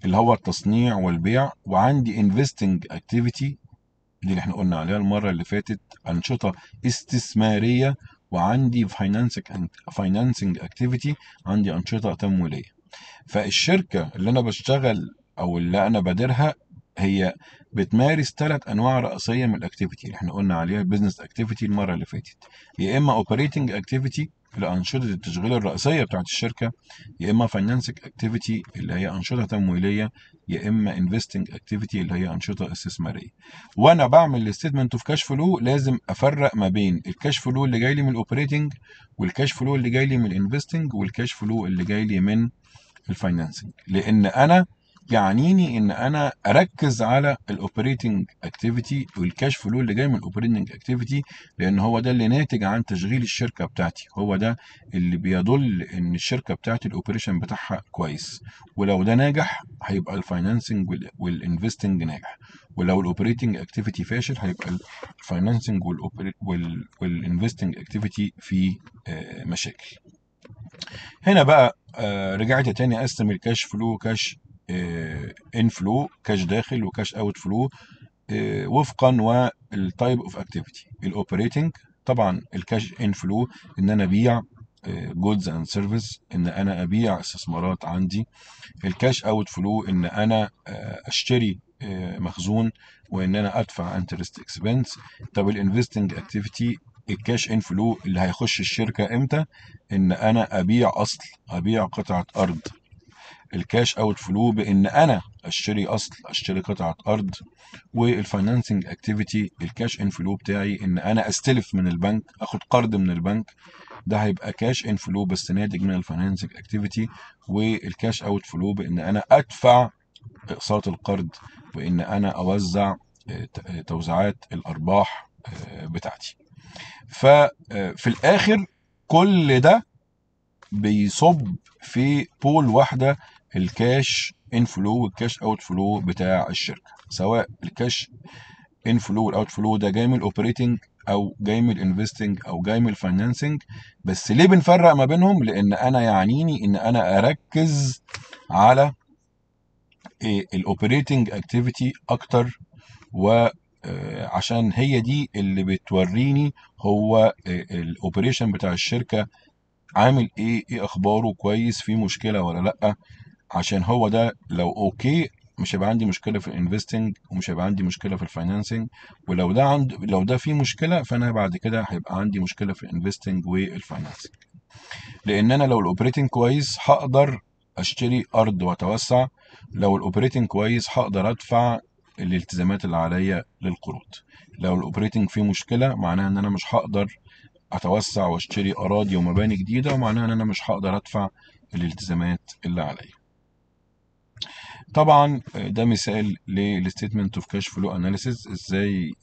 اللي هو التصنيع والبيع وعندي انفستنج اكتيفيتي دي اللي احنا قلنا عليها المره اللي فاتت انشطه استثماريه وعندي فاينانسنج فاينانسنج اكتيفيتي عندي انشطه تمويليه فالشركه اللي انا بشتغل او اللي انا باديرها هي بتمارس ثلاث انواع رئيسيه من الاكتيفيتي اللي احنا قلنا عليها البيزنس اكتيفيتي المره اللي فاتت يا اما اوبريتنج اكتيفيتي الانشطه التشغيل الرئيسيه بتاعت الشركه يا اما فاينانسنج اكتيفيتي اللي هي انشطه تمويليه يا اما انفستنج اكتيفيتي اللي هي انشطه استثماريه وانا بعمل الستيتمنت اوف كاش فلو لازم افرق ما بين الكاش فلو اللي جاي لي من الاوبريتنج والكاش فلو اللي جاي لي من الانفستنج والكاش فلو اللي جاي لي من الفاينانسنج لان انا يعنيني ان انا اركز على الاوبريتنج اكتيفيتي والكاش فلو اللي جاي من الاوبريتنج اكتيفيتي لان هو ده اللي ناتج عن تشغيل الشركه بتاعتي هو ده اللي بيدل ان الشركه بتاعتي الاوبريشن بتاعها كويس ولو ده ناجح هيبقى الفاينانسنج والانفستنج ناجح ولو الاوبريتنج اكتيفيتي فاشل هيبقى الفاينانسنج والانفستنج اكتيفيتي في مشاكل هنا بقى رجعت تاني اقسم الكاش فلو كاش ان فلو كاش داخل وكاش اوت فلو وفقا والتايب اوف اكتيفيتي الاوبريتنج طبعا الكاش ان فلو ان انا ابيع جودز اند سيرفيس ان انا ابيع استثمارات عندي الكاش اوت فلو ان انا اشتري مخزون وان انا ادفع انترست اكسبنس طب الانفستنج اكتيفيتي الكاش ان فلو اللي هيخش الشركه امتى ان انا ابيع اصل ابيع قطعه ارض الكاش اوت فلو بان انا اشتري اصل اشتري قطعه ارض والفاينانسنج اكتيفيتي الكاش ان فلو بتاعي ان انا استلف من البنك اخد قرض من البنك ده هيبقى كاش ان فلو بس ناتج من الفاينانسنج اكتيفيتي والكاش اوت فلو بان انا ادفع اقساط القرض وان انا اوزع توزيعات الارباح بتاعتي ففي الاخر كل ده بيصب في بول واحده الكاش ان فلو والكاش اوت فلو بتاع الشركه سواء الكاش ان فلو والاوت فلو ده جاي من الاوبريتنج او جاي من الانفستنج او جاي من الفاينانسنج بس ليه بنفرق ما بينهم لان انا يعنيني ان انا اركز على الاوبريتنج اكتيفيتي اكتر و عشان هي دي اللي بتوريني هو الاوبريشن بتاع الشركه عامل ايه ايه اخباره كويس في مشكله ولا لا عشان هو ده لو اوكي مش هيبقى عندي مشكله في الانفستنج ومش هيبقى عندي مشكله في الفاينانسنج ولو ده عند لو ده فيه مشكله فانا بعد كده هيبقى عندي مشكله في الانفستنج والفاينانسنج لان انا لو الاوبريتنج كويس هقدر اشتري ارض واتوسع لو الاوبريتنج كويس هقدر ادفع الالتزامات اللي عليا للقروض لو الاوبريتنج فيه مشكله معناها ان انا مش هقدر اتوسع واشتري اراضي ومباني جديده ومعناها ان انا مش هقدر ادفع الالتزامات اللي عليا طبعا ده مثال للستيتمنت اوف كاش فلو اناليسيس ازاي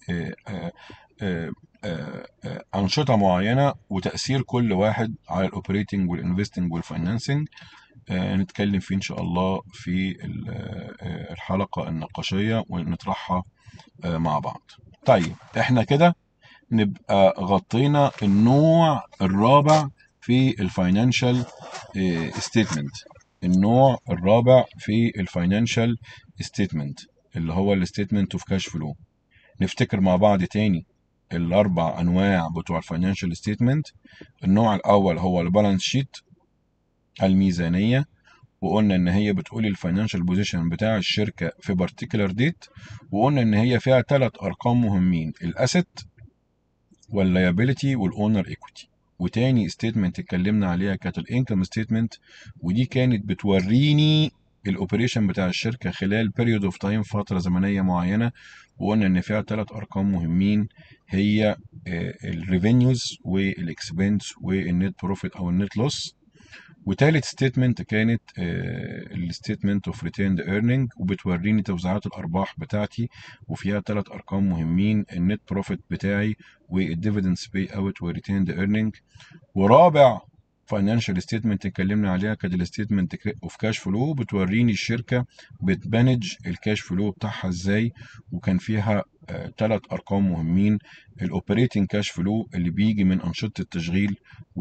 انشطه معينه وتاثير كل واحد على الاوبريتنج والانفستنج والفاينانسنج نتكلم فيه ان شاء الله في الحلقه النقاشيه ونطرحها مع بعض طيب احنا كده نبقى غطينا النوع الرابع في الفاينانشال ستيتمنت النوع الرابع في الفاينانشال ستيتمنت اللي هو الستيتمنت اوف كاش فلو نفتكر مع بعض تاني الاربع انواع بتوع الفاينانشال ستيتمنت النوع الاول هو البالانس شيت الميزانيه وقلنا ان هي بتقول الفاينانشال بوزيشن بتاع الشركه في بارتيكولار ديت وقلنا ان هي فيها ثلاث ارقام مهمين الاسيت واللايبيليتي والاونر ايكويتي وتاني ستيتمنت اتكلمنا عليها كانت الانكم ستيتمنت ودي كانت بتوريني الاوبريشن بتاع الشركه خلال بيريود اوف تايم فتره زمنيه معينه وقلنا ان فيها ثلاث ارقام مهمين هي الريفينيوز والاكسبنس والنت بروفيت او النت لوس وتالت ستيتمنت كانت الستيتمنت اوف ريتيند ايرنينج وبتوريني توزيعات الارباح بتاعتي وفيها ثلاث ارقام مهمين النت بروفيت بتاعي والديفيدنس باي اوت وريتيند ايرنينج ورابع فاينانشال ستيتمنت اتكلمنا عليها كانت الستيتمنت اوف كاش فلو بتوريني الشركه بتمانج الكاش فلو بتاعها ازاي وكان فيها ثلاث ارقام مهمين الاوبريتنج كاش فلو اللي بيجي من انشطه التشغيل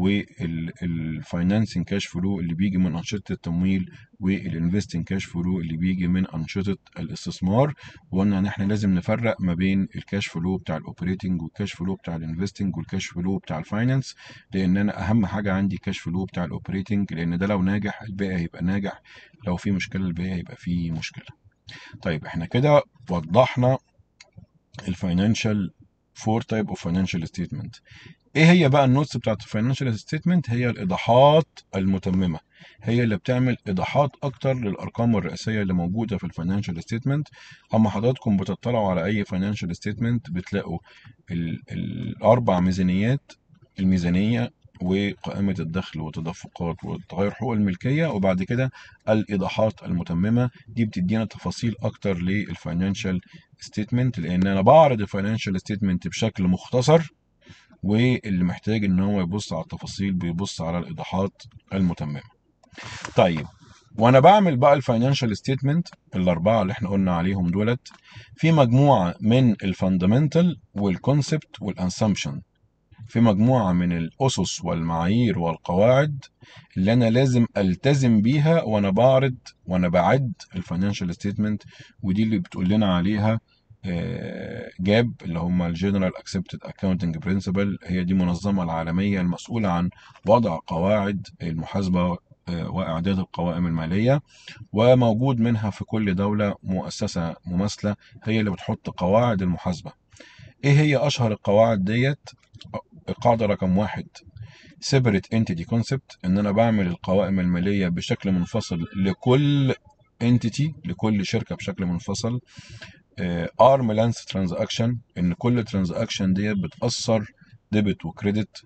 والفاينانسنج كاش فلو اللي بيجي من انشطه التمويل والانفستنج كاش فلو اللي بيجي من انشطه الاستثمار وقلنا ان احنا لازم نفرق ما بين الكاش فلو بتاع الاوبريتنج والكاش فلو بتاع الانفستنج والكاش فلو بتاع الفاينانس لان انا اهم حاجه عندي كاش فلو بتاع الاوبريتنج لان ده لو ناجح الباقي هيبقى ناجح لو في مشكله الباقي هيبقى في مشكله طيب احنا كده وضحنا الفاينانشال فور تايب اوف فاينانشال ستيتمنت ايه هي بقى النوتس بتاعت الفاينانشال ستيتمنت هي الايضاحات المتممه هي اللي بتعمل ايضاحات اكتر للارقام الرئيسيه اللي موجوده في الفاينانشال ستيتمنت اما حضراتكم بتطلعوا على اي فاينانشال ستيتمنت بتلاقوا ال- الاربع ميزانيات الميزانيه وقائمة الدخل والتدفقات وتغير حقوق الملكية وبعد كده الإيضاحات المتممة دي بتدينا تفاصيل أكتر للفاينانشال ستيتمنت لأن أنا بعرض الفاينانشال ستيتمنت بشكل مختصر واللي محتاج إن هو يبص على التفاصيل بيبص على الإيضاحات المتممة. طيب وانا بعمل بقى الفاينانشال ستيتمنت الاربعه اللي احنا قلنا عليهم دولت في مجموعه من الفاندامنتال والكونسبت والانسامشن في مجموعه من الاسس والمعايير والقواعد اللي انا لازم التزم بيها وانا بعرض وانا بعد الفاينانشال ستيتمنت ودي اللي بتقول لنا عليها آه، جاب اللي هم الجنرال اكسبتد اكاونتنج برنسبل هي دي المنظمه العالميه المسؤوله عن وضع قواعد المحاسبه آه، واعداد القوائم الماليه وموجود منها في كل دوله مؤسسه مماثله هي اللي بتحط قواعد المحاسبه ايه هي اشهر القواعد ديت القاعده رقم واحد separate entity concept ان انا بعمل القوائم الماليه بشكل منفصل لكل entity لكل شركه بشكل منفصل ارم لانس ترانزاكشن ان كل ترانزاكشن ديت بتاثر ديبت وكريدت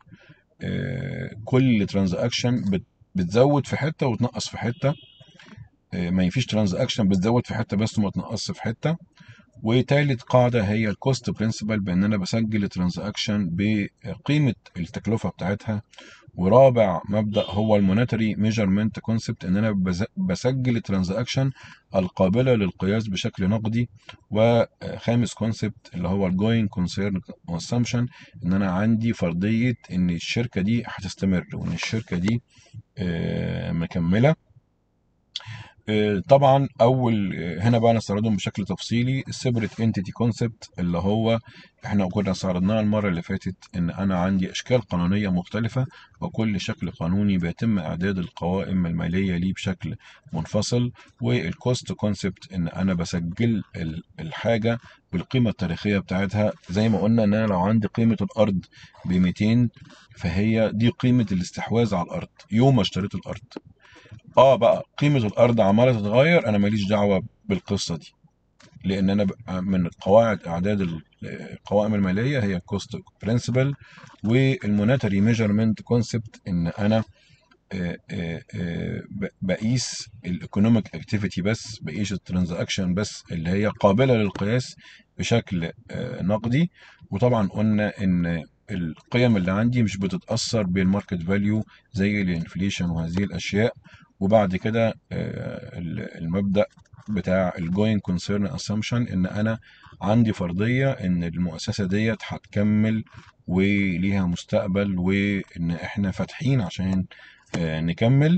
كل ترانزاكشن بتزود في حته وتنقص في حته آه، ما فيش ترانزاكشن بتزود في حته بس وما تنقصش في حته وتالت قاعدة هي الكوست برنسبل بأن أنا بسجل الترانزاكشن بقيمة التكلفة بتاعتها ورابع مبدأ هو المونيتري ميجرمنت كونسبت ان انا بز- بسجل الترانزاكشن القابلة للقياس بشكل نقدي وخامس كونسبت اللي هو الجوين كونسيرن اسامبشن ان انا عندي فرضية ان الشركة دي هتستمر وان الشركة دي آه، مكملة آه، طبعا اول آه، هنا بقى نستعرضهم بشكل تفصيلي السيبريت انتيتي كونسبت اللي هو احنا كنا استعرضناه المره اللي فاتت ان انا عندي اشكال قانونيه مختلفه وكل شكل قانوني بيتم اعداد القوائم الماليه ليه بشكل منفصل والكوست كونسبت ان انا بسجل ال- الحاجه بالقيمه التاريخيه بتاعتها زي ما قلنا ان انا لو عندي قيمه الارض ب 200 فهي دي قيمه الاستحواذ على الارض يوم ما اشتريت الارض اه بقى قيمة الأرض عمالة تتغير أنا ماليش دعوة بالقصة دي لأن أنا بقى من قواعد إعداد ال- القوائم المالية هي كوست برنسبل والمونيتري ميجرمنت كونسبت إن أنا آه، آه، آه، ب- بقيس الايكونوميك اكتيفيتي بس بقيس الترانزاكشن بس اللي هي قابلة للقياس بشكل آه، نقدي وطبعا قلنا ان القيم اللي عندي مش بتتأثر بالماركت فاليو زي الانفليشن وهذه الاشياء وبعد كده آه، ال- المبدأ بتاع الجوين كونسيرن اسامبشن ان انا عندي فرضية ان المؤسسة ديت هتكمل وليها مستقبل وان احنا فاتحين عشان آه، نكمل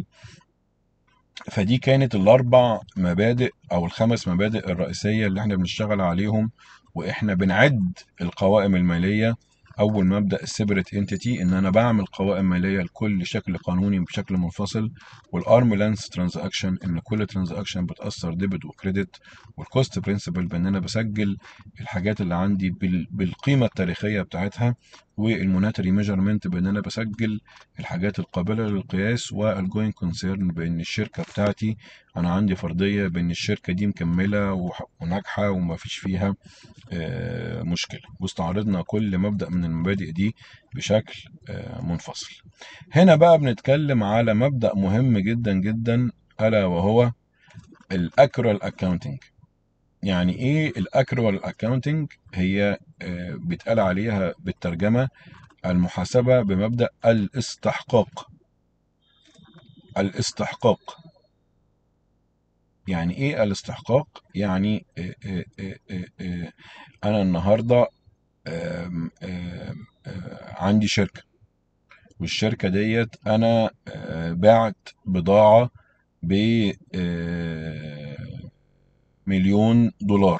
فدي كانت الاربع مبادئ او الخمس مبادئ الرئيسيه اللي احنا بنشتغل عليهم واحنا بنعد القوائم الماليه اول مبدا السيبريت انتيتي ان انا بعمل قوائم ماليه لكل شكل قانوني بشكل منفصل والارم لانس ترانزاكشن ان كل ترانزاكشن بتاثر ديبت وكريدت والكوست برنسبل بان انا بسجل الحاجات اللي عندي بال- بالقيمه التاريخيه بتاعتها والموناتري ميجرمنت بان انا بسجل الحاجات القابله للقياس والجوين كونسيرن بان الشركه بتاعتي انا عندي فرضيه بان الشركه دي مكمله وح- وناجحه وما فيش فيها آه، مشكله واستعرضنا كل مبدا من المبادئ دي بشكل آه، منفصل هنا بقى بنتكلم على مبدا مهم جدا جدا الا وهو الاكرال اكاونتنج يعني ايه الاكرال اكاونتنج هي آه، بيتقال عليها بالترجمه المحاسبه بمبدا الاستحقاق الاستحقاق يعني ايه الاستحقاق يعني آه، آه، آه، آه، آه، انا النهارده آم، آم، آه، عندي شركه والشركه ديت انا آه، بعت بضاعه ب آه، مليون دولار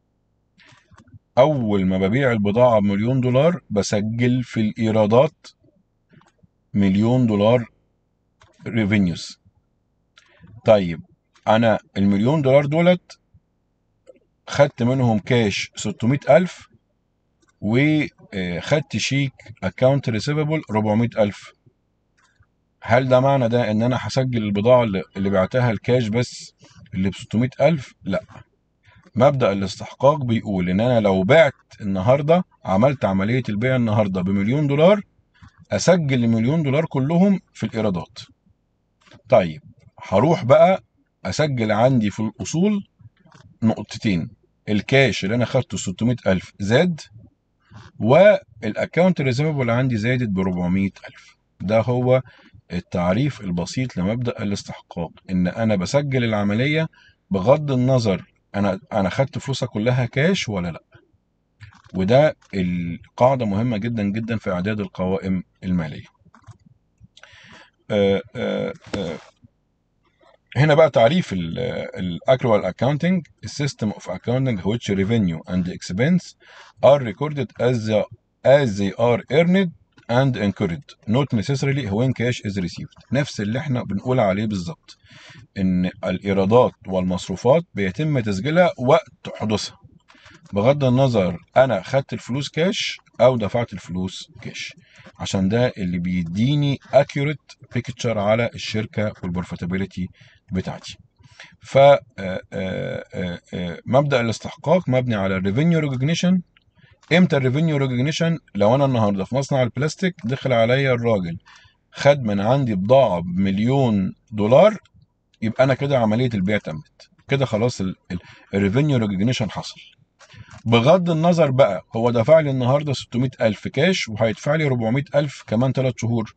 اول ما ببيع البضاعه بمليون دولار بسجل في الايرادات مليون دولار ريفينيوز طيب انا المليون دولار دولت خدت منهم كاش 600 ألف وخدت شيك اكاونت ريسيفبل 400 ألف هل ده معنى ده ان انا هسجل البضاعة اللي اللي بعتها الكاش بس اللي ب 600 ألف لا مبدأ الاستحقاق بيقول ان انا لو بعت النهاردة عملت عملية البيع النهاردة بمليون دولار اسجل المليون دولار كلهم في الايرادات طيب هروح بقى اسجل عندي في الاصول نقطتين الكاش اللي انا خدته 600 ألف زاد والاكونت ريزيفبل عندي زادت ب 400 ألف ده هو التعريف البسيط لمبدأ الاستحقاق ان انا بسجل العملية بغض النظر انا انا خدت فلوسها كلها كاش ولا لا وده القاعدة مهمة جدا جدا في اعداد القوائم المالية آه، آه، آه، هنا بقى تعريف الاكروال اكاونتنج السيستم اوف اكاونتنج which revenue and expense are recorded as the, as they are earned and incurred not necessarily when cash is received نفس اللي احنا بنقول عليه بالظبط ان الايرادات والمصروفات بيتم تسجيلها وقت حدوثها بغض النظر انا خدت الفلوس كاش او دفعت الفلوس كاش عشان ده اللي بيديني accurate picture على الشركه والبروفيتابيلتي بتاعتي ف آه، آه، آه، آه، مبدا الاستحقاق مبني على الريفينيو ريكوجنيشن امتى الريفينيو ريكوجنيشن لو انا النهارده في مصنع البلاستيك دخل عليا الراجل خد من عندي بضاعه بمليون دولار يبقى انا كده عمليه البيع تمت كده خلاص الريفينيو ريكوجنيشن حصل بغض النظر بقى هو دفع لي النهارده 600 ألف كاش وهيدفع لي 400 ألف كمان 3 شهور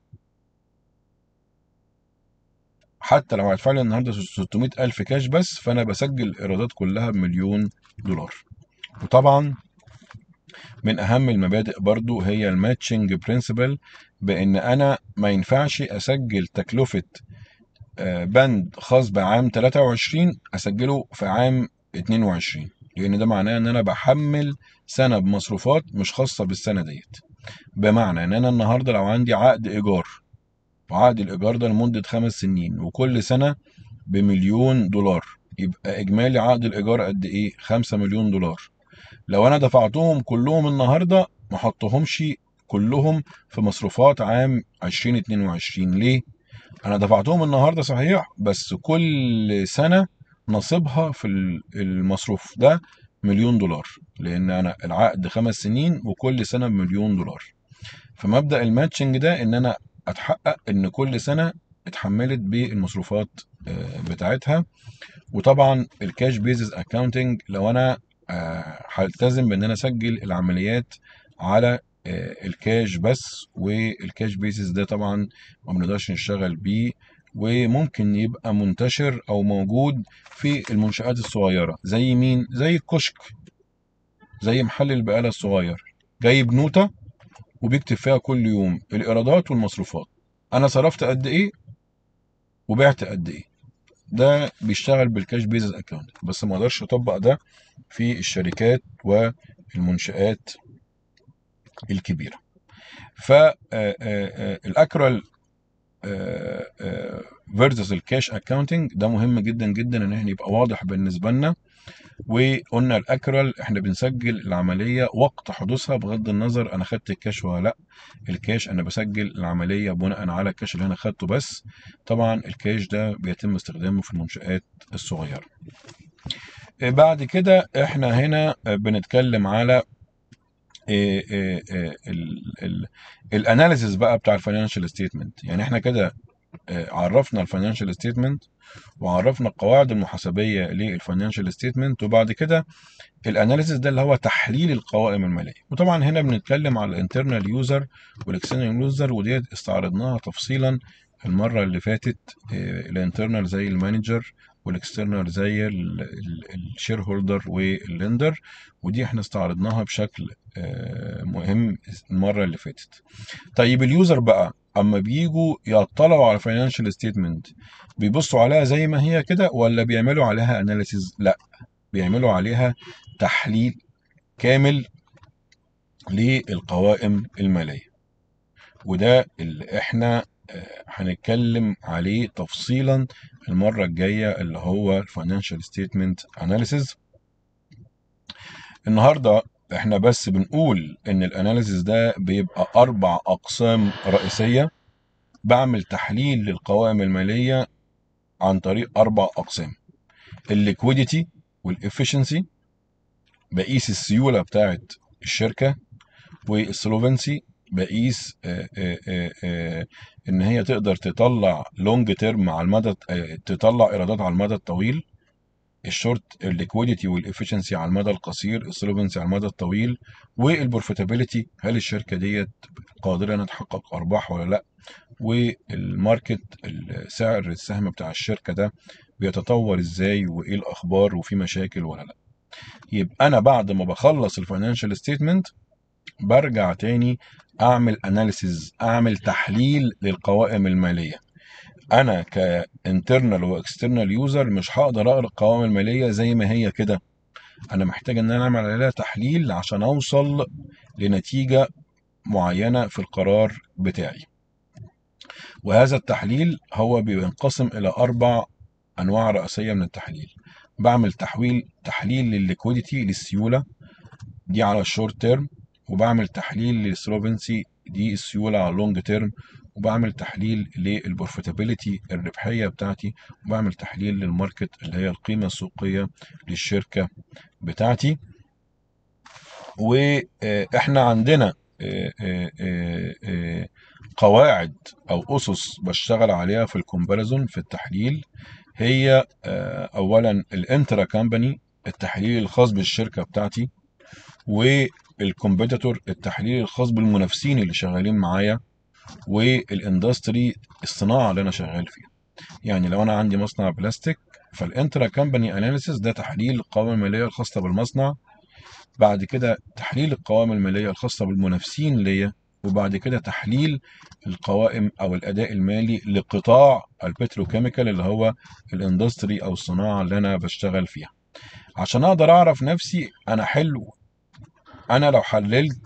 حتى لو هيدفع لي النهارده 600 ألف كاش بس فأنا بسجل الإيرادات كلها بمليون دولار وطبعا من أهم المبادئ برضو هي الماتشنج برنسبل بإن أنا ما ينفعش أسجل تكلفة آه، بند خاص بعام 23 أسجله في عام 22 لأن ده معناه إن أنا بحمل سنة بمصروفات مش خاصة بالسنة ديت بمعنى إن أنا النهاردة لو عندي عقد إيجار وعقد الإيجار ده لمدة خمس سنين وكل سنة بمليون دولار يبقى إجمالي عقد الإيجار قد إيه؟ خمسة مليون دولار لو أنا دفعتهم كلهم النهاردة ما حطهمش كلهم في مصروفات عام 2022 ليه؟ أنا دفعتهم النهاردة صحيح بس كل سنة نصيبها في ال- المصروف ده مليون دولار لأن أنا العقد خمس سنين وكل سنة بمليون دولار فمبدأ الماتشنج ده إن أنا أتحقق إن كل سنة اتحملت بالمصروفات آه، بتاعتها وطبعا الكاش بيزز اكاونتنج لو انا آه، هلتزم بان انا اسجل العمليات على آه، الكاش بس والكاش بيزز ده طبعا ما بنقدرش نشتغل بيه وممكن يبقى منتشر او موجود في المنشآت الصغيرة زي مين زي الكشك زي محل البقالة الصغير جايب نوتة وبيكتب فيها كل يوم الايرادات والمصروفات انا صرفت قد ايه وبعت قد ايه ده بيشتغل بالكاش بيزز اكاونت بس ما اقدرش اطبق ده في الشركات والمنشآت الكبيرة فالاكرال فيرسز الكاش اكاونتنج ده مهم جدا جدا ان احنا يبقى واضح بالنسبه لنا وقلنا الاكرال احنا بنسجل العمليه وقت حدوثها بغض النظر انا خدت الكاش ولا لا الكاش انا بسجل العمليه بناء على الكاش اللي انا خدته بس طبعا الكاش ده بيتم استخدامه في المنشآت الصغيره بعد كده احنا هنا بنتكلم على الاناليسيس بقى بتاع الفاينانشال ستيتمنت يعني احنا كده آه، عرفنا الفاينانشال ستيتمنت وعرفنا القواعد المحاسبيه للفاينانشال ستيتمنت وبعد كده الاناليسيس ده اللي هو تحليل القوائم الماليه وطبعا هنا بنتكلم على الانترنال يوزر والاكسترنال يوزر وديت استعرضناها تفصيلا المره اللي فاتت الانترنال زي المانجر والاكسترنال زي الشير هولدر واللندر ودي احنا استعرضناها بشكل آه، مهم المره اللي فاتت طيب اليوزر بقى اما بيجوا يطلعوا على فاينانشال ستيتمنت بيبصوا عليها زي ما هي كده ولا بيعملوا عليها اناليسيز لا بيعملوا عليها تحليل كامل للقوائم الماليه وده اللي احنا آه، هنتكلم عليه تفصيلا المره الجايه اللي هو الفاينانشال ستيتمنت اناليسيز النهارده احنا بس بنقول ان الاناليسيز ده بيبقى اربع اقسام رئيسيه بعمل تحليل للقوائم الماليه عن طريق اربع اقسام الليكويديتي والافشنسي بقيس السيوله بتاعت الشركه والسولوفنسي بقيس آه، آه، آه، ان هي تقدر تطلع لونج تيرم على المدى تطلع ايرادات على المدى الطويل الشورت الليكويديتي والافشنسي على المدى القصير السولفنسي على المدى الطويل والبروفيتابيلتي هل الشركه ديت قادره انها تحقق ارباح ولا لا والماركت سعر السهم بتاع الشركه ده بيتطور ازاي وايه الاخبار وفي مشاكل ولا لا يبقى انا بعد ما بخلص الفاينانشال ستيتمنت برجع تاني اعمل اناليسيز اعمل تحليل للقوائم الماليه انا كانترنال واكسترنال يوزر مش هقدر اقرا القوائم الماليه زي ما هي كده انا محتاج ان انا اعمل عليها تحليل عشان اوصل لنتيجه معينه في القرار بتاعي وهذا التحليل هو بينقسم الى اربع انواع رئيسيه من التحليل بعمل تحويل تحليل للليكويديتي للسيوله دي على الشورت تيرم وبعمل تحليل للسلوفنسي دي السيوله على اللونج تيرم وبعمل تحليل للبروفيتابيلتي الربحيه بتاعتي وبعمل تحليل للماركت اللي هي القيمه السوقيه للشركه بتاعتي واحنا عندنا آه، آه، آه، قواعد او اسس بشتغل عليها في الكومباريزون في التحليل هي اولا الانترا كامباني التحليل الخاص بالشركه بتاعتي والكومبيتيتور التحليل الخاص بالمنافسين اللي شغالين معايا والاندستري الصناعه اللي انا شغال فيها يعني لو انا عندي مصنع بلاستيك فالانترا كامباني اناليسيس ده تحليل القوائم الماليه الخاصه بالمصنع بعد كده تحليل القوائم الماليه الخاصه بالمنافسين ليا وبعد كده تحليل القوائم او الاداء المالي لقطاع البتروكيميكال اللي هو الاندستري او الصناعه اللي انا بشتغل فيها عشان اقدر اعرف نفسي انا حلو انا لو حللت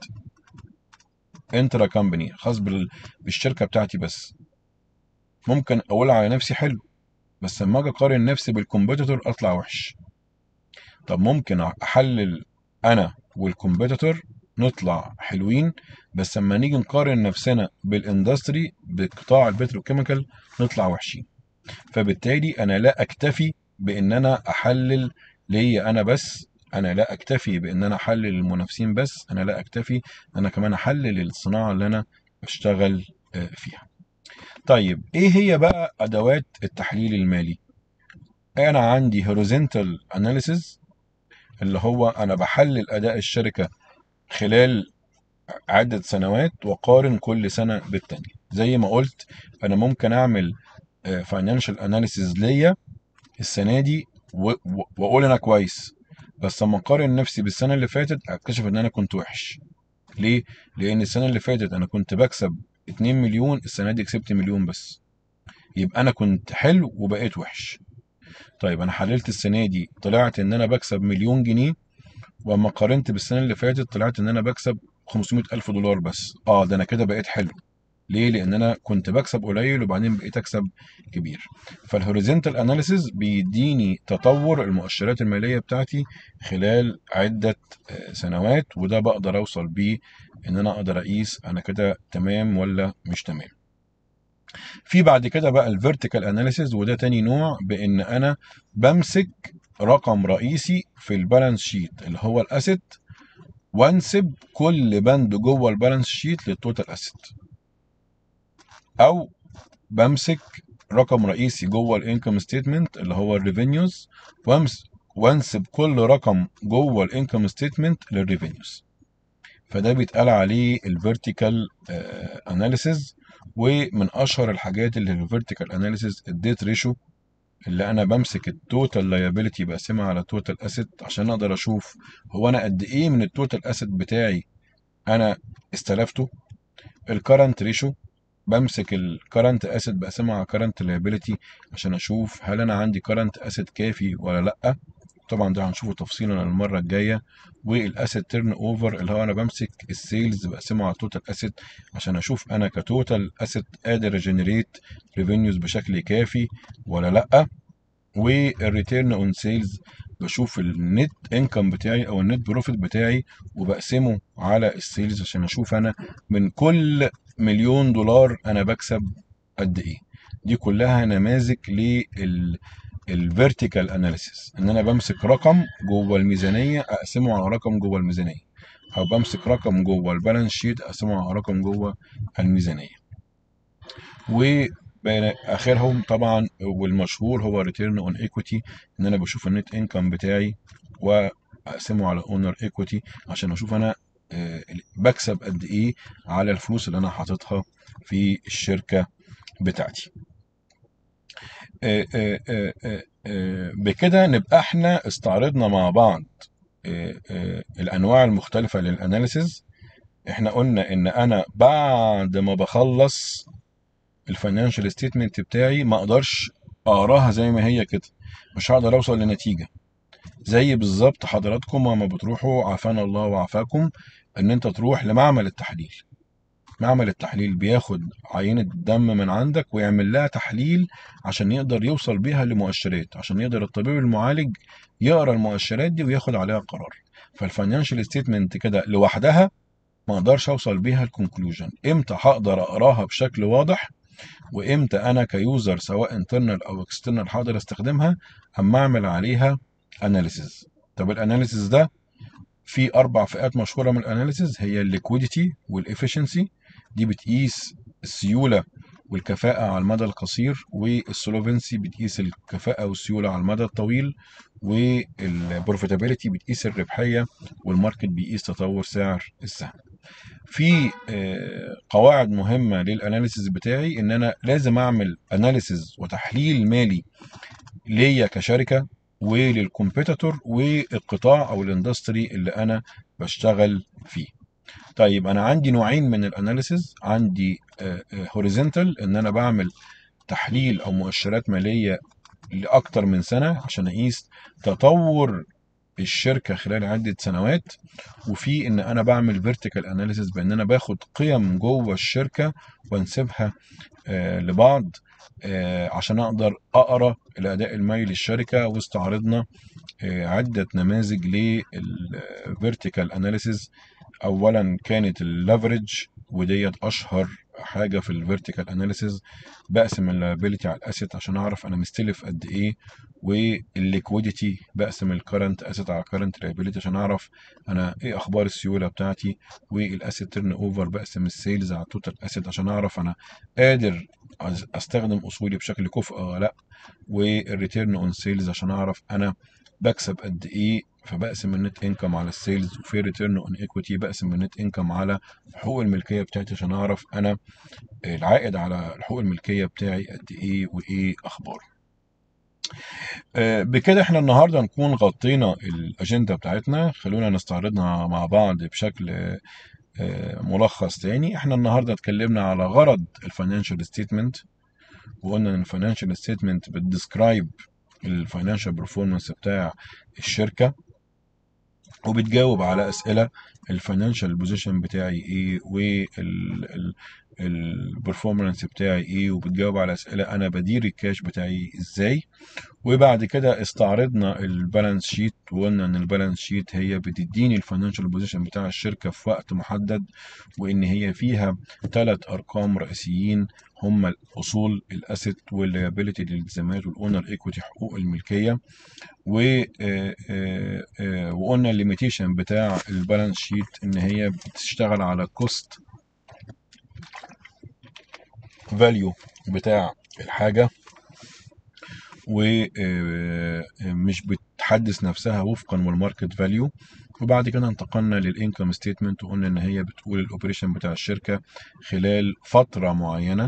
انترا كامباني خاص بالشركه بتاعتي بس ممكن اقول على نفسي حلو بس لما اجي اقارن نفسي بالكومبيتيتور اطلع وحش طب ممكن احلل انا والكومبيتيتور نطلع حلوين بس لما نيجي نقارن نفسنا بالاندستري بقطاع البتروكيميكال نطلع وحشين فبالتالي انا لا اكتفي بان انا احلل ليا انا بس انا لا اكتفي بان انا احلل المنافسين بس انا لا اكتفي انا كمان احلل الصناعه اللي انا بشتغل آه، فيها طيب ايه هي بقى ادوات التحليل المالي انا عندي هوريزونتال اناليسيز اللي هو انا بحلل اداء الشركه خلال عدة سنوات وقارن كل سنة بالتانية زي ما قلت أنا ممكن أعمل فاينانشال اناليسيز ليا السنة دي وأقول أنا كويس بس لما اقارن نفسي بالسنه اللي فاتت اكتشف ان انا كنت وحش ليه لان السنه اللي فاتت انا كنت بكسب 2 مليون السنه دي كسبت مليون بس يبقى انا كنت حلو وبقيت وحش طيب انا حللت السنه دي طلعت ان انا بكسب مليون جنيه واما قارنت بالسنه اللي فاتت طلعت ان انا بكسب 500 الف دولار بس اه ده انا كده بقيت حلو ليه لان انا كنت بكسب قليل وبعدين بقيت اكسب كبير فالهوريزونتال اناليسيز بيديني تطور المؤشرات الماليه بتاعتي خلال عده آه، سنوات وده بقدر اوصل بيه ان انا اقدر اقيس انا كده تمام ولا مش تمام في بعد كده بقى الفيرتيكال اناليسيز وده تاني نوع بان انا بمسك رقم رئيسي في البالانس شيت اللي هو الاسيت وانسب كل بند جوه البالانس شيت للتوتال اسيت او بمسك رقم رئيسي جوه الانكم ستيتمنت اللي هو الريفينيوز وانسب كل رقم جوه الانكم ستيتمنت للريفينيوز فده بيتقال عليه الفيرتيكال اناليسيز ومن اشهر الحاجات اللي في الفيرتيكال اناليسيز الديت ريشو اللي انا بمسك التوتال لايبيليتي بقسمها على التوتال اسيت عشان اقدر اشوف هو انا قد ايه من التوتال اسيت بتاعي انا استلفته الكرنت ريشو بمسك الكرنت اسيت بقسمها على كرنت لايبيليتي عشان اشوف هل انا عندي كرنت اسيت كافي ولا لا طبعا ده هنشوفه تفصيلا المره الجايه والاسيت تيرن اوفر اللي هو انا بمسك السيلز بقسمه على التوتال اسيت عشان اشوف انا كتوتال اسيت قادر اجنريت ريفينيوز بشكل كافي ولا لا والريتيرن اون سيلز بشوف النت انكم بتاعي او النت بروفيت بتاعي وبقسمه على السيلز عشان اشوف انا من كل مليون دولار انا بكسب قد ايه دي كلها نماذج لل الفيرتيكال اناليسيس ان انا بمسك رقم جوه الميزانيه اقسمه على رقم جوه الميزانيه او بمسك رقم جوه البالانس شيت اقسمه على رقم جوه الميزانيه واخرهم طبعا والمشهور هو ريتيرن اون ايكويتي ان انا بشوف النت انكم بتاعي واقسمه على اونر ايكويتي عشان اشوف انا آه، بكسب قد ايه على الفلوس اللي انا حاططها في الشركه بتاعتي آه، آه، آه، آه، بكده نبقى احنا استعرضنا مع بعض آه، آه، الانواع المختلفه للاناليسز احنا قلنا ان انا بعد ما بخلص الفاينانشال ستيتمنت بتاعي ما اقدرش اقراها زي ما هي كده مش هقدر اوصل لنتيجه زي بالظبط حضراتكم لما بتروحوا عافانا الله وعافاكم ان انت تروح لمعمل التحليل معمل التحليل بياخد عينة دم من عندك ويعمل لها تحليل عشان يقدر يوصل بيها لمؤشرات عشان يقدر الطبيب المعالج يقرا المؤشرات دي وياخد عليها قرار فالفاينانشال ستيتمنت كده لوحدها ما اقدرش اوصل بيها الكونكلوجن امتى هقدر اقراها بشكل واضح وامتى انا كيوزر سواء انترنال او اكسترنال هقدر استخدمها اما اعمل عليها اناليسيز طب الاناليسيز ده في اربع فئات مشهوره من الاناليسيز هي الليكويديتي والافشنسي دي بتقيس السيوله والكفاءه على المدى القصير والسولوفنسي بتقيس الكفاءه والسيوله على المدى الطويل والبروفيتابيلتي بتقيس الربحيه والماركت بيقيس تطور سعر السهم في آه، قواعد مهمه للاناليسيز بتاعي ان انا لازم اعمل اناليسيز وتحليل مالي ليا كشركه وللكومبيتيتور والقطاع او الاندستري اللي انا بشتغل فيه طيب انا عندي نوعين من الاناليسيز عندي هوريزونتال ان انا بعمل تحليل او مؤشرات ماليه لاكتر من سنه عشان اقيس تطور الشركه خلال عده سنوات وفي ان انا بعمل فيرتيكال اناليسيز بان انا باخد قيم جوه الشركه وانسبها آه، لبعض آه، عشان اقدر اقرا الاداء المالي للشركه واستعرضنا آه، عده نماذج للفيرتيكال اناليسيز اولا كانت الليفرج وديت اشهر حاجه في الفيرتيكال اناليسيز بقسم اللايبيليتي على الاسيت عشان اعرف انا مستلف قد ايه والليكويديتي بقسم الكرنت اسيت على الكرنت لايبيليتي عشان اعرف انا ايه اخبار السيوله بتاعتي والاسيت تيرن اوفر بقسم السيلز على التوتال اسيت عشان اعرف انا قادر أز- استخدم اصولي بشكل كفء ولا لا والريتيرن اون سيلز عشان اعرف انا بكسب قد ايه فبقسم النت انكم على السيلز وفي ريتيرن اون ايكويتي بقسم النت انكم على حقوق الملكيه بتاعتي عشان اعرف انا العائد على الحقوق الملكيه بتاعي قد ايه وايه اخباره آه، بكده احنا النهارده نكون غطينا الاجنده بتاعتنا خلونا نستعرضها مع بعض بشكل آه، ملخص تاني احنا النهارده اتكلمنا على غرض الفاينانشال ستيتمنت وقلنا ان الفاينانشال ستيتمنت بتديسكرايب الفاينانشال برفورمانس بتاع الشركه وبتجاوب على اسئله الفاينانشال بوزيشن بتاعي ايه والبرفورمانس بتاعي ايه وبتجاوب على اسئله انا بدير الكاش بتاعي ازاي وبعد كده استعرضنا البالانس شيت وقلنا ان البالانس شيت هي بتديني الفاينانشال بوزيشن بتاع الشركه في وقت محدد وان هي فيها ثلاث ارقام رئيسيين هم الاصول الاسيت والليابيلتي الالتزامات والاونر ايكويتي حقوق الملكيه و آه، آه، آه، وقلنا الليميتيشن بتاع البالانس شيت ان هي بتشتغل على كوست فاليو بتاع الحاجه ومش بتحدث نفسها وفقا والماركت فاليو وبعد كده انتقلنا للانكم ستيتمنت وقلنا ان هي بتقول الاوبريشن بتاع الشركه خلال فتره معينه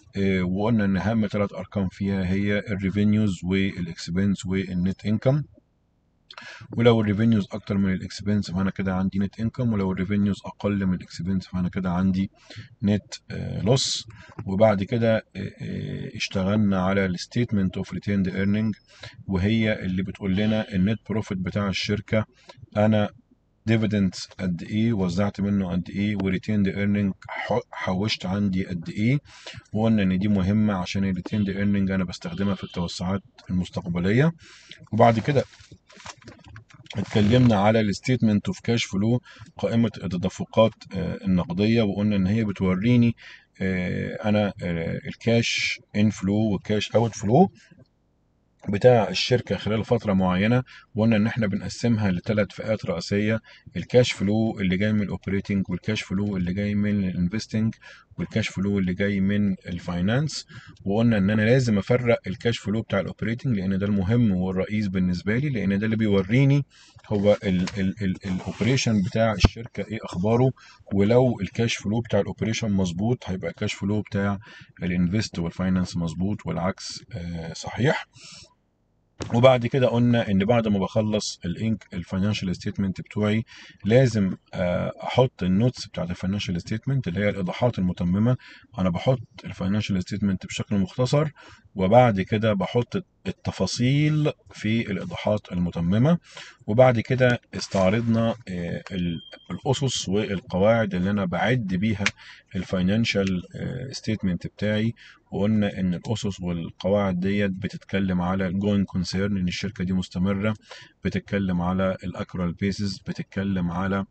آه، وقلنا ان اهم ثلاث ارقام فيها هي الريفينيوز والاكسبنس والنت انكم ولو الريفينيوز اكتر من الاكسبنس فانا كده عندي نت انكم ولو الريفينيوز اقل من الاكسبنس فانا كده عندي نت لوس وبعد كده آه، آه، اشتغلنا على الستيتمنت اوف ريتيند ايرنينج وهي اللي بتقول لنا النت بروفيت بتاع الشركه انا ديفيدندز قد ايه وزعت منه قد ايه وريتيند ايرنينج حوشت عندي قد ايه وقلنا ان دي مهمه عشان الريتيند ايرنينج انا بستخدمها في التوسعات المستقبليه وبعد كده اتكلمنا على الستيتمنت اوف كاش فلو قائمه التدفقات آه، النقديه وقلنا ان هي بتوريني آه، انا آه، الكاش ان فلو والكاش اوت فلو بتاع الشركة خلال فترة معينة وقلنا إن إحنا بنقسمها لثلاث فئات رئيسية الكاش فلو اللي جاي من الأوبريتنج والكاش فلو اللي جاي من الانفستنج والكاش فلو اللي جاي من الفاينانس وقلنا إن أنا لازم أفرق الكاش فلو بتاع الأوبريتنج لأن ده المهم والرئيس بالنسبة لي لأن ده اللي بيوريني هو الأوبريشن بتاع الشركة إيه أخباره ولو الكاش فلو بتاع الأوبريشن مظبوط هيبقى الكاش فلو بتاع الانفست والفاينانس مظبوط والعكس آه، صحيح وبعد كده قلنا ان بعد ما بخلص الانك الفاينانشال ستيتمنت بتوعي لازم آه، احط النوتس بتاعت الفاينانشال ستيتمنت اللي هي الايضاحات المتممه انا بحط الفاينانشال ستيتمنت بشكل مختصر وبعد كده بحط التفاصيل في الايضاحات المتممه وبعد كده استعرضنا آه، الاسس والقواعد اللي انا بعد بيها الفاينانشال ستيتمنت بتاعي وقلنا ان الاسس والقواعد ديت بتتكلم على الجوين كونسيرن ان الشركه دي مستمره بتتكلم على الاكرال بيسز بتتكلم على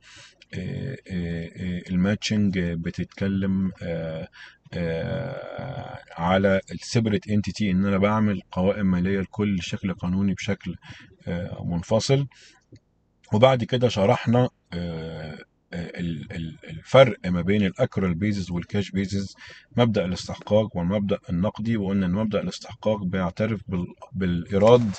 الماتشنج بتتكلم على السيبريت انتيتي ان انا بعمل قوائم ماليه لكل شكل قانوني بشكل منفصل وبعد كده شرحنا الفرق ما بين الاكرال بيزز والكاش بيزز مبدا الاستحقاق والمبدا النقدي وقلنا ان مبدا الاستحقاق بيعترف بالايراد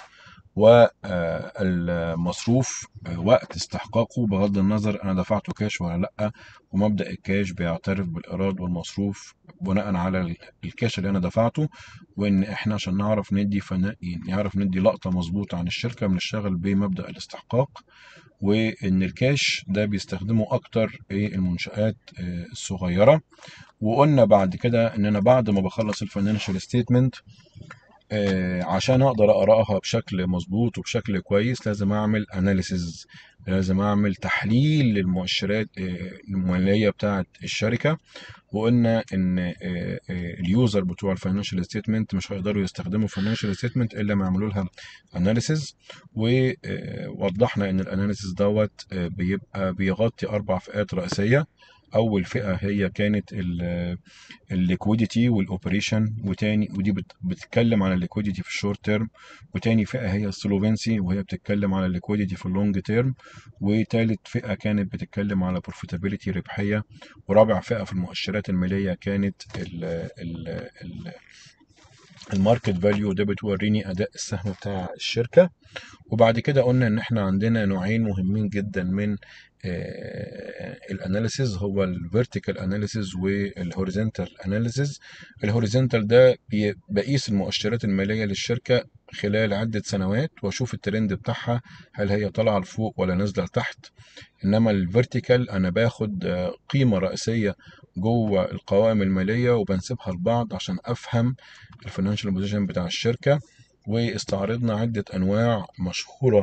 والمصروف وقت استحقاقه بغض النظر انا دفعته كاش ولا لا ومبدا الكاش بيعترف بالايراد والمصروف بناء على الكاش اللي انا دفعته وان احنا عشان نعرف ندي فن... نعرف ندي لقطه مظبوطه عن الشركه بنشتغل بمبدا الاستحقاق وان الكاش ده بيستخدمه اكتر المنشآت آه، الصغيره وقلنا بعد كده ان انا بعد ما بخلص الفاينانشال ستيتمنت آه، عشان اقدر اقراها بشكل مظبوط وبشكل كويس لازم اعمل اناليسز لازم اعمل تحليل للمؤشرات آه، الماليه بتاعه الشركه وقلنا ان آه، اليوزر بتوع الفاينانشال ستيتمنت مش هيقدروا يستخدموا الفاينانشال ستيتمنت الا ما يعملوا لها اناليسز ووضحنا ان الاناليسز دوت بيبقى بيغطي اربع فئات رئيسيه اول فئه هي كانت الليكويديتي والاوبريشن وتاني ودي بتتكلم على الليكويديتي في الشورت تيرم وتاني فئه هي السلوفنسي وهي بتتكلم على الليكويديتي في اللونج تيرم وتالت فئه كانت بتتكلم على بروفيتابيلتي ربحيه ورابع فئه في المؤشرات الماليه كانت ال ال ال الماركت فاليو ده بتوريني اداء السهم بتاع الشركه وبعد كده قلنا ان احنا عندنا نوعين مهمين جدا من آه، الاناليسيز هو الفيرتيكال اناليسيز والهوريزونتال اناليسيز الهوريزونتال ده بقيس المؤشرات الماليه للشركه خلال عده سنوات واشوف الترند بتاعها هل هي طالعه لفوق ولا نازله لتحت انما الفيرتيكال انا باخد آه، قيمه رئيسيه جوه القوائم الماليه وبنسيبها لبعض عشان افهم الفاينانشال بوزيشن بتاع الشركه واستعرضنا عده انواع مشهوره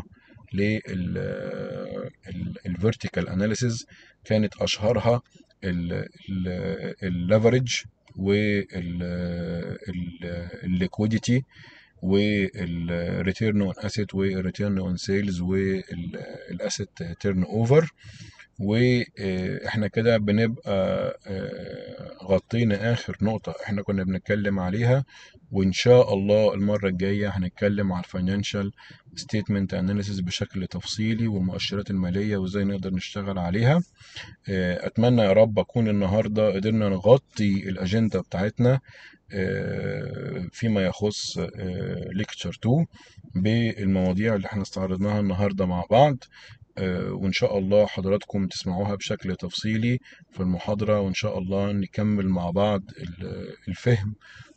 للفيرتيكال اناليسيز كانت اشهرها الليفرج والليكويديتي والريتيرن اون اسيت والريتيرن اون سيلز والاسيت تيرن اوفر واحنا كده بنبقى آه، غطينا اخر نقطة احنا كنا بنتكلم عليها وان شاء الله المرة الجاية هنتكلم على الفاينانشال ستيتمنت اناليسيس بشكل تفصيلي والمؤشرات المالية وازاي نقدر نشتغل عليها آه، اتمنى يا رب اكون النهاردة قدرنا نغطي الاجندة بتاعتنا آه، فيما يخص ليكتشر 2 بالمواضيع اللي احنا استعرضناها النهارده مع بعض آه، وإن شاء الله حضراتكم تسمعوها بشكل تفصيلي في المحاضرة وإن شاء الله نكمل مع بعض ال- الفهم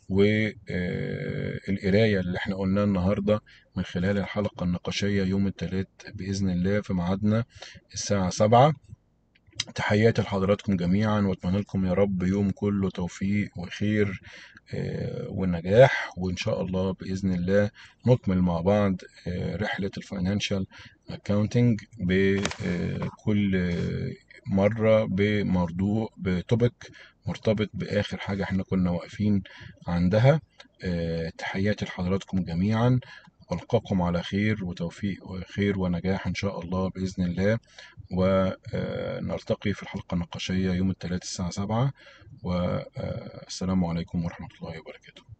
والقراية اللي احنا قلناه النهاردة من خلال الحلقة النقاشية يوم الثلاث بإذن الله في ميعادنا الساعة سبعة تحياتي لحضراتكم جميعا واتمنى لكم يا رب يوم كله توفيق وخير آه، ونجاح وان شاء الله باذن الله نكمل مع بعض آه، رحله الفاينانشال اكاونتنج بكل مره بموضوع بتوبك مرتبط باخر حاجه احنا كنا واقفين عندها آه، تحياتي لحضراتكم جميعا ألقاكم على خير وتوفيق وخير ونجاح إن شاء الله بإذن الله ونلتقي في الحلقة النقاشية يوم الثلاثاء الساعة سبعة والسلام عليكم ورحمة الله وبركاته